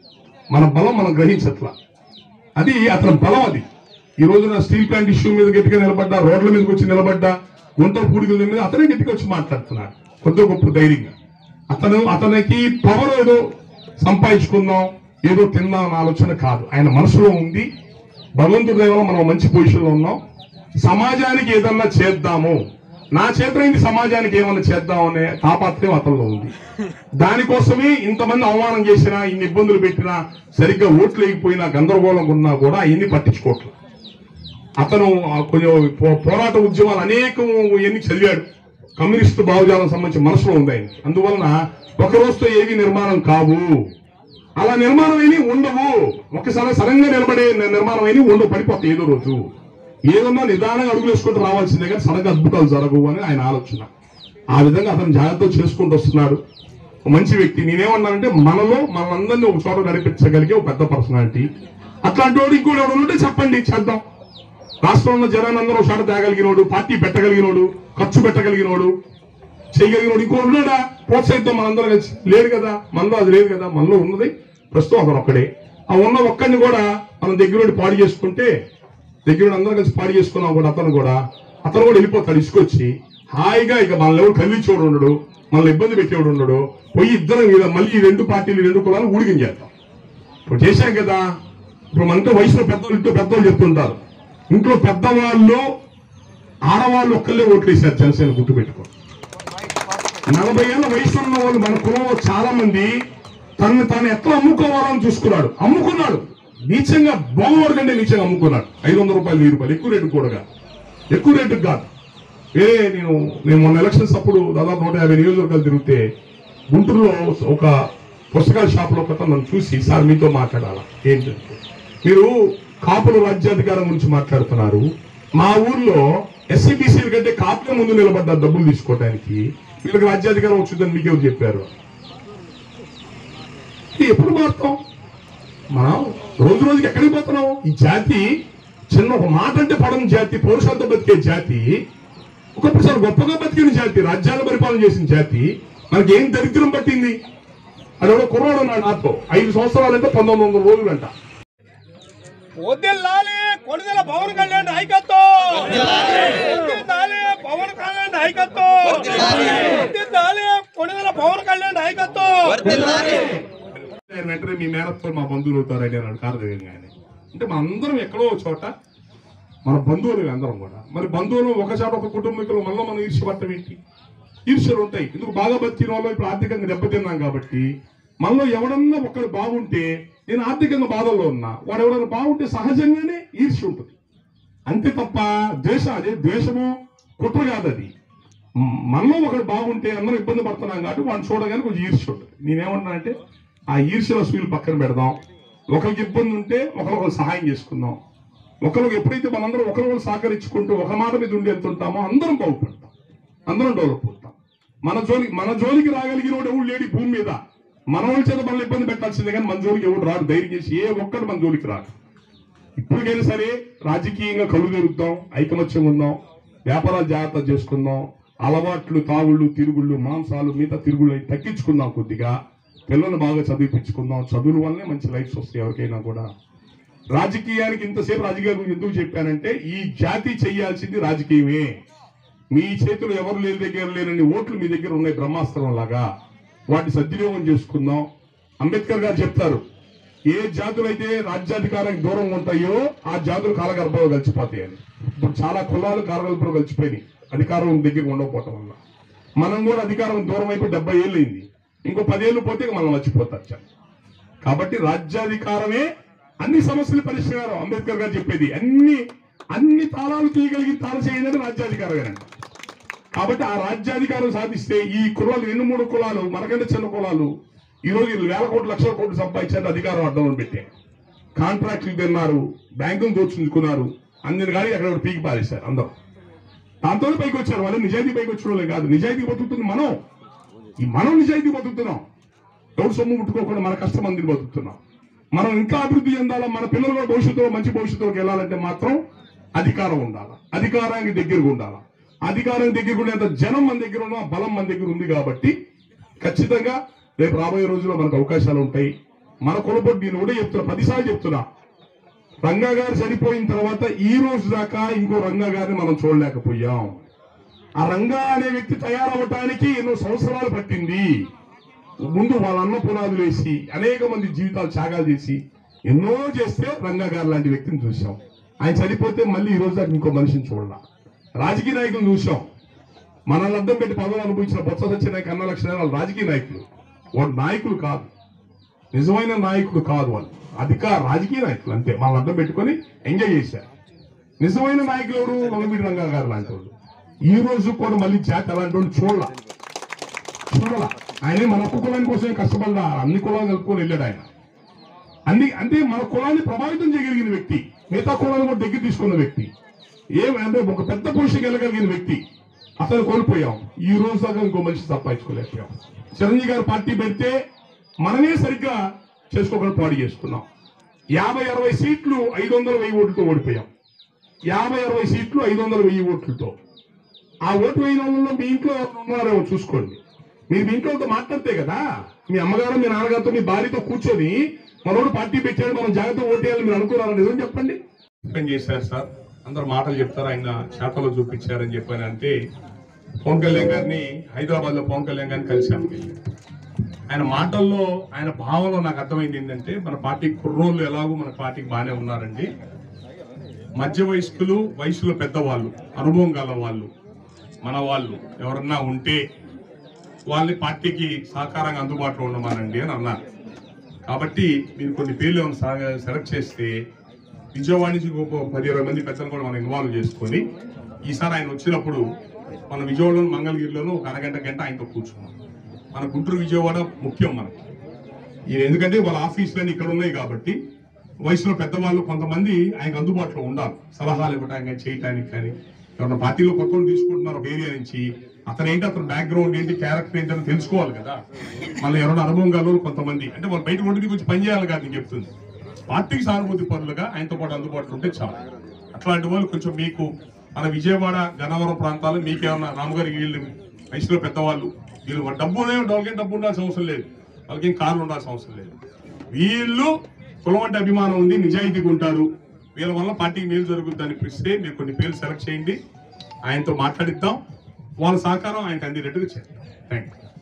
మన బలం మనం గ్రహించట్లా అది అతని బలం అది ఈ రోజున స్టీల్ ప్లాంట్ ఇష్యూ మీద గట్టిగా నిలబడ్డా రోడ్ల మీదకి వచ్చి నిలబడ్డా గుంటల పూడికల మీద అతనే గట్టిగా వచ్చి మాట్లాడుతున్నాడు కొద్ది గొప్ప ధైర్యంగా అతను అతనికి పవర్ ఏదో సంపాదించుకుందాం ఏదో తిందాం అన్న ఆలోచన కాదు ఆయన మనసులో ఉంది భగవంతుడి దయ వల్ల మనం మంచి పొజిషన్ లో ఉన్నాం సమాజానికి ఏదన్నా చేద్దాము నా చేతనైంది సమాజానికి ఏమన్నా చేద్దాం అనే తాపత్రయం అతనిలో ఉంది దానికోసమే ఇంతమంది అవమానం చేసినా ఇన్ని ఇబ్బందులు పెట్టినా సరిగ్గా ఓట్లు వేయకపోయినా గందరగోళంగా ఉన్నా కూడా అవన్నీ పట్టించుకోవట్లేదు అతను ఆ కొంచెం పో- పోరాట ఉద్యమాలు అనేకం ఎన్ని చదివాడు కమ్యూనిస్టు భావజాలం సంబంధించి మనసులో ఉంది ఆయన అందువలన ఒక రోజుతో ఏవి నిర్మాణం కావు అలా నిర్మాణం అయిన ఉండవు ఒకసారి సడన్ గా నిలబడే ని- నిర్మాణం అయిన ఉండవు పడిపోతాయి ఏదో రోజు ఏదన్నా నిదానంగా అడుగులు వేసుకుంటూ రావాల్సిందే కానీ సడన్ గా అద్భుతాలు జరగవు అని ఆయన ఆలోచన ఆ విధంగా అతను జాగ్రత్త చేసుకుంటూ వస్తున్నాడు ఒక మంచి వ్యక్తి నేనేమన్నానంటే మనలో మనందరినీ ఒక చోట నడిపించగలిగే ఒక పెద్ద పర్సనాలిటీ అట్లాంటి వాడు ఇంకోటి ఎవరు ఉంటే చెప్పండి చేద్దాం రాష్ట్రంలో ఉన్న జనాన్ని అందరూ ఒక చోట తేగలిగినోడు పార్టీ పెట్టగలిగినోడు ఖర్చు పెట్టగలిగినోడు చేయగలిగినోడు ఇంకో ఉన్నాడా ప్రోత్సహిద్దాం మనందరం కలిసి లేడు కదా మనలో అది లేదు కదా మనలో ఉన్నది ప్రస్తుతం అతను ఒక్కడే ఆ ఉన్న ఒక్కడిని కూడా మనం దగ్గరుండి పాడు చేసుకుంటే దగ్గరుండి అందరం కలిసి పాడు చేసుకున్నాం కూడా అతను కూడా అతను కూడా వెళ్ళిపోతాడు ఇసుకొచ్చి హాయిగా ఇక మనల్ని ఎవరు కదిలించేవాడు ఉండడు మనల్ని ఇబ్బంది పెట్టేవాడు ఉండడు పోయి ఇద్దరం మీద మళ్ళీ ఈ రెండు పార్టీలు ఈ రెండు కులాలు ఊడిగం చేద్దాం ఇప్పుడు చేశాం కదా ఇప్పుడు మనతో వయసులో పెద్దలు ఇంట్లో పెద్దలు చెప్తుంటారు ఇంట్లో పెద్దవాళ్ళు ఆడవాళ్ళు ఒక్కళ్ళే ఓట్లు వేశారు జనసేన గుర్తు పెట్టుకో నలభై ఏళ్ళ వయసు ఉన్న వాళ్ళు మన కులంలో చాలా మంది తనని తాను ఎట్లా అమ్ముకోవాలని చూసుకున్నాడు అమ్ముకున్నాడు నీచంగా బాగువాడు కంటే నీచంగా అమ్ముకున్నాడు ఐదు వందల రూపాయలు వెయ్యి రూపాయలు ఎక్కువ రేటు కూడా కాదు. ఎక్కువ రేటు కాదు ఏ నేను నేను మొన్న ఎలక్షన్స్ అప్పుడు దాదాపు నూట యాభై నియోజకవర్గాలు తిరిగితే గుంటూరులో ఒక పుస్తకాల షాపులో ఒక అతను నన్ను చూసి సార్ మీతో మాట్లాడాలా ఏంటంటే మీరు కాపుల రాజ్యాధికారం గురించి మాట్లాడుతున్నారు మా ఊర్లో ఎస్సీబీసీల కంటే కాపుల ముందు నిలబడ్డ డబ్బులు తీసుకోవడానికి వీళ్ళకి రాజ్యాధికారం వచ్చిందని మీకెవరు చెప్పారు ఇది ఎప్పుడు మారుతాం మనం రోజు రోజుకి ఎక్కడికి పోతున్నాం ఈ జాతి చిన్న ఒక మాట అంటే పడని జాతి పౌరుషాలతో బతికే జాతి ఒకప్పుడు గొప్పగా బతికిన జాతి రాజ్యాల పరిపాలన చేసిన జాతి మనకి ఏం దరిద్రం పట్టింది అది ఒక కుర్రాడు ఉన్నాడు నాతో ఐదు సంవత్సరాలంటే పంతొమ్మిది వందల రోజులు అంట వదిలాలి కొడుదల పవన్ కళ్యాణ్ నాయకత్వం వదిలాలి పవన్ కళ్యాణ్ నాయకత్వం వదిలాలి కొడుదల పవన్ కళ్యాణ్ నాయకత్వం ఆయన వెంటనే మీ మేనత్తో మా బంధువులు అవుతారని అన్నాడు కారదేవి ఆయన అంటే మన అందరం ఎక్కడో ఒక చోట మన బంధువులు అందరం కూడా మరి బంధువులు ఒక చోట ఒక కుటుంబీకులు మనలో మనం ఈర్ష్యపడటం ఏంటి ఈర్ష్యలు ఉంటాయి ఎందుకు బాగా బతికిన వాళ్ళు ఇప్పుడు ఆర్థికంగా దెబ్బతిన్నాం కాబట్టి మనలో ఎవడన్నా ఒకడు బాగుంటే నేను ఆర్థికంగా బాధల్లో ఉన్నా వాడు ఎవడన్నా బాగుంటే సహజంగానే ఈర్ష్య ఉంటుంది అంతే తప్ప ద్వేషం అదే ద్వేషము కుట్ర కాదు అది మ్, మనలో ఒకడు బాగుంటే అందరం ఇబ్బంది పడుతున్నాం కాబట్టి వాడిని చూడగానే కొంచెం ఈర్ష్య ఉంటుంది నేనేమన్నా అంటే ఆ ఈర్ష్యల సూలు పక్కన పెడదాం ఒకరికి ఇబ్బంది ఉంటే ఒకరికొకరు సహాయం చేసుకుందాం ఒకరికి ఎప్పుడైతే మనందరం ఒకరికొకరు సహకరించుకుంటూ ఒక మాట మీద ఉండి వెళ్తుంటామో అందరం బాగుపడతాం అందరం డెవలప్ అవుతాం మన జోలికి మన జోలికి రాగలిగిన వాడు ఎవడు లేడు ఈ భూమి మీద మన వాళ్ళ చేత మనల్ని ఇబ్బంది పెట్టాల్సిందే కానీ మన జోలికి ఎవడు రాడు ధైర్యం చేసి ఏ ఒక్కడు మన జోలికి రాడు ఇప్పటికైనా సరే రాజకీయంగా కళ్ళు తెరుద్దాం ఐకమత్యం ఉందాం వ్యాపారాలు జాగ్రత్త చేసుకుందాం అలవాట్లు తాగుళ్ళు తిరుగుళ్ళు మాంసాలు మిగతా తిరుగుళ్ళు అవి తగ్గించుకుందాం కొద్దిగా పిల్లల్ని బాగా చదివిపించుకుందాం చదువుల వల్లనే మంచి లైఫ్స్ వస్తాయి ఎవరికైనా కూడా రాజకీయానికి ఇంతసేపు రాజకీయాల గురించి ఎందుకు చెప్పానంటే ఈ జాతి చేయాల్సింది రాజకీయమే మీ చేతులు ఎవరు లేని దగ్గర లేనని ఓట్లు మీ దగ్గర ఉన్నాయి బ్రహ్మాస్త్రం లాగా వాటిని సద్వినియోగం చేసుకుందాం అంబేద్కర్ గారు చెప్తారు ఏ జాతులైతే రాజ్యాధికారానికి దూరంగా ఉంటాయో ఆ జాతులు కాలగర్భంలో కలిసిపోతాయి అని ఇప్పుడు చాలా కులాలు కాలగర్భంలో కలిసిపోయినాయి అధికారం దగ్గర ఉండకపోవటం వల్ల మనం కూడా అధికారం దూరం అయిపోయి డెబ్బై ఏళ్ళు అయింది ఇంకో పదేళ్ళు పోతే ఇక మనం మర్చిపోతారు చాలా. కాబట్టి రాజ్యాధికారమే అన్ని సమస్యల పరిష్కారం అంబేద్కర్ గారు చెప్పేది అన్ని అన్ని తాళాలు తీయగలిగి తాళం చేయడం రాజ్యాధికారమేనండి కాబట్టి ఆ రాజ్యాధికారం సాధిస్తే ఈ కులాలు రెండు మూడు కులాలు మనకంటే చిన్న కులాలు ఈ రోజు వీళ్ళు వేల కోట్లు లక్షల కోట్లు సంపాదించారు అధికారం అడ్డం పెట్టే కాంట్రాక్టులు తిన్నారు బ్యాంకులు దోచుకున్నారు అందరు కానీ అక్కడ ఒకటి పీకి పారేశారు అందరూ దాంతో పైకి వచ్చారు వాళ్ళు నిజాయితీ పైకి వచ్చిన వాళ్ళే కాదు నిజాయితీ బతుకుతుంది మనం ఈ మనం నిజాయితీ బతుకుతున్నాం ఎవరు సొమ్ము ముట్టుకోకుండా మన కష్టం మందిని బతుకుతున్నాం మనం ఇంకా అభివృద్ధి చెందాలా మన పిల్లలు కూడా భవిష్యత్తులో మంచి భవిష్యత్తులోకి వెళ్ళాలంటే మాత్రం అధికారం ఉండాలి అధికారానికి దగ్గరగా ఉండాలి అధికారం దగ్గర ఉండేంత జనం మన దగ్గర ఉన్న బలం మన దగ్గర ఉంది కాబట్టి ఖచ్చితంగా రేపు రాబోయే రోజుల్లో మనకు అవకాశాలు ఉంటాయి మన కులబొడ్డు నేను కూడా చెప్తున్నా పదిసార్లు చెప్తున్నా రంగా గారు చనిపోయిన తర్వాత ఈ రోజు దాకా ఇంకో రంగా గారిని మనం చూడలేకపోయాం ఆ రంగా అనే వ్యక్తి తయారవటానికి ఎన్నో సంవత్సరాలు పట్టింది ముందు వాళ్ళ అన్న పునాదులు వేసి అనేక మంది జీవితాలు త్యాగాలు చేసి ఎన్నో చేస్తే రంగా గారు లాంటి వ్యక్తిని చూసాం ఆయన చనిపోతే మళ్ళీ ఈ రోజు దాకా ఇంకో మనిషిని చూడాల రాజకీయ నాయకులు చూసాం మనల్ని అర్థం పెట్టి పదవులు అనుభవించిన బొత్స సత్యనాయక అన్న లక్షణ వాళ్ళు రాజకీయ నాయకులు వాళ్ళు నాయకులు కాదు నిజమైన నాయకుడు కాదు వాళ్ళు అధికార రాజకీయ నాయకులు అంతే వాళ్ళని అర్థం పెట్టుకొని ఎంజాయ్ చేశారు నిజమైన నాయకులు ఎవరు మంగమిడి రంగా గారు లాంటి వాళ్ళు ఈ రోజు కూడా మళ్ళీ జాతి అలాంటి వాళ్ళు చూడాల చూడాల ఆయన మన ఒక్క కులాని కోసమే కష్టపడ్డా అన్ని కులాలు కలుపుకొని వెళ్ళాడు ఆయన అన్ని అంటే మన కులాన్ని ప్రభావితం చేయగలిగిన వ్యక్తి మిగతా కులాలను కూడా దగ్గర తీసుకున్న వ్యక్తి ఏం అంటే ఒక పెద్ద పొజిషన్కి వెళ్ళగలిగిన వ్యక్తి అతను కోల్పోయాం ఈ రోజు దాకా ఇంకో మనిషి సంపాదించుకోలేకపోయాం చిరంజీవి గారు పార్టీ పెడితే మనమే సరిగ్గా చేసుకోకుండా పాడు చేసుకున్నాం యాభై అరవై సీట్లు ఐదు వందల వెయ్యి ఓట్లతో ఓడిపోయాం యాభై అరవై సీట్లు ఐదు వందల వెయ్యి ఓట్లతో ఆ ఓటు వేయిన వాళ్ళలో మీ ఇంట్లో ఎవరు ఉన్నారేమో చూసుకోండి మీరు మీ ఇంట్లో మాట్లాడితే కదా మీ అమ్మగారు మీ నాన్నగారితో మీ భార్యతో కూర్చొని మనోడు పార్టీ పెట్టాడు మనం జాగ్రత్త ఓటేయాలని మీరు అనుకున్నారా నిజం చెప్పండి చేశారు సార్ అందరు మాటలు చెప్తారు ఆయన చేతలో చూపించారని చెప్పాను అంటే పవన్ కళ్యాణ్ గారిని హైదరాబాద్ లో పవన్ కళ్యాణ్ గారిని కలిశాము ఆయన మాటల్లో ఆయన భావంలో నాకు అర్థమైంది ఏంటంటే మన పార్టీ కుర్రోళ్ళు ఎలాగో మన పార్టీకి బాగానే ఉన్నారండి మధ్య వయస్కులు వయసులో పెద్దవాళ్ళు అనుభవం గల వాళ్ళు మన వాళ్ళు ఎవరన్నా ఉంటే వాళ్ళని పార్టీకి సహకారంగా అందుబాటులో ఉండమనండి అని అన్నారు కాబట్టి మీరు కొన్ని పేర్లు ఏమైనా సా- సెలెక్ట్ చేస్తే విజయవాడ నుంచి ఒక పది ఇరవై మంది పెద్దలు కూడా మనం ఇన్వాల్వ్ చేసుకొని ఈసారి ఆయన వచ్చినప్పుడు మన విజయవాడలో మంగళగిరిలోనూ ఒక అరగంట గంట ఆయనతో కూర్చున్నాం మన గుంటూరు విజయవాడ ముఖ్యం మనకి ఈ- ఎందుకంటే వాళ్ళ ఆఫీసులన్నీ ఇక్కడ ఉన్నాయి కాబట్టి వయసులో పెద్దవాళ్ళు కొంతమంది ఆయనకు అందుబాటులో ఉండాలి సలహాలు ఇవ్వడానికి కానీ చేయటానికి కానీ ఎవరైనా పార్టీలో కొత్త వాళ్ళు తీసుకుంటున్నారు ఒక ఏరియా నుంచి అతను ఏంటి అతని బ్యాక్గ్రౌండ్ ఏంటి క్యారెక్టర్ ఏంటి అని తెలుసుకోవాలి కదా మళ్ళీ ఎవరైనా అనుభవం గల కొంతమంది అంటే వాళ్ళు బయట ఒంటికి వచ్చి పని చేయాలి కాదు నేను చెప్తుంది పార్టీకి సానుభూతి పనులుగా ఆయనతో పాటు అందుబాటులో ఉంటే చాలు అట్లాంటి వాళ్ళు కొంచెం మీకు మన విజయవాడ గన్నవరం ప్రాంతాలు మీకేమన్నా రామగారి వీళ్ళు వయసులో పెద్దవాళ్ళు వీళ్ళు డబ్బు ఉన్నాయి వాళ్ళకేం డబ్బు ఉండాల్సిన అవసరం లేదు వాళ్ళకేం కార్లు ఉండాల్సిన అవసరం లేదు వీళ్ళు కులం అంటే అభిమానం ఉంది నిజాయితీగా ఉంటారు వీళ్ళ వల్ల పార్టీకి మేలు జరుగుతుంది అనిపిస్తే మీరు కొన్ని పేర్లు సెలెక్ట్ చేయండి ఆయనతో మాట్లాడిద్దాం వాళ్ళ సహకారం ఆయనకు అందేటట్టుగా చేద్దాం థ్యాంక్ యూ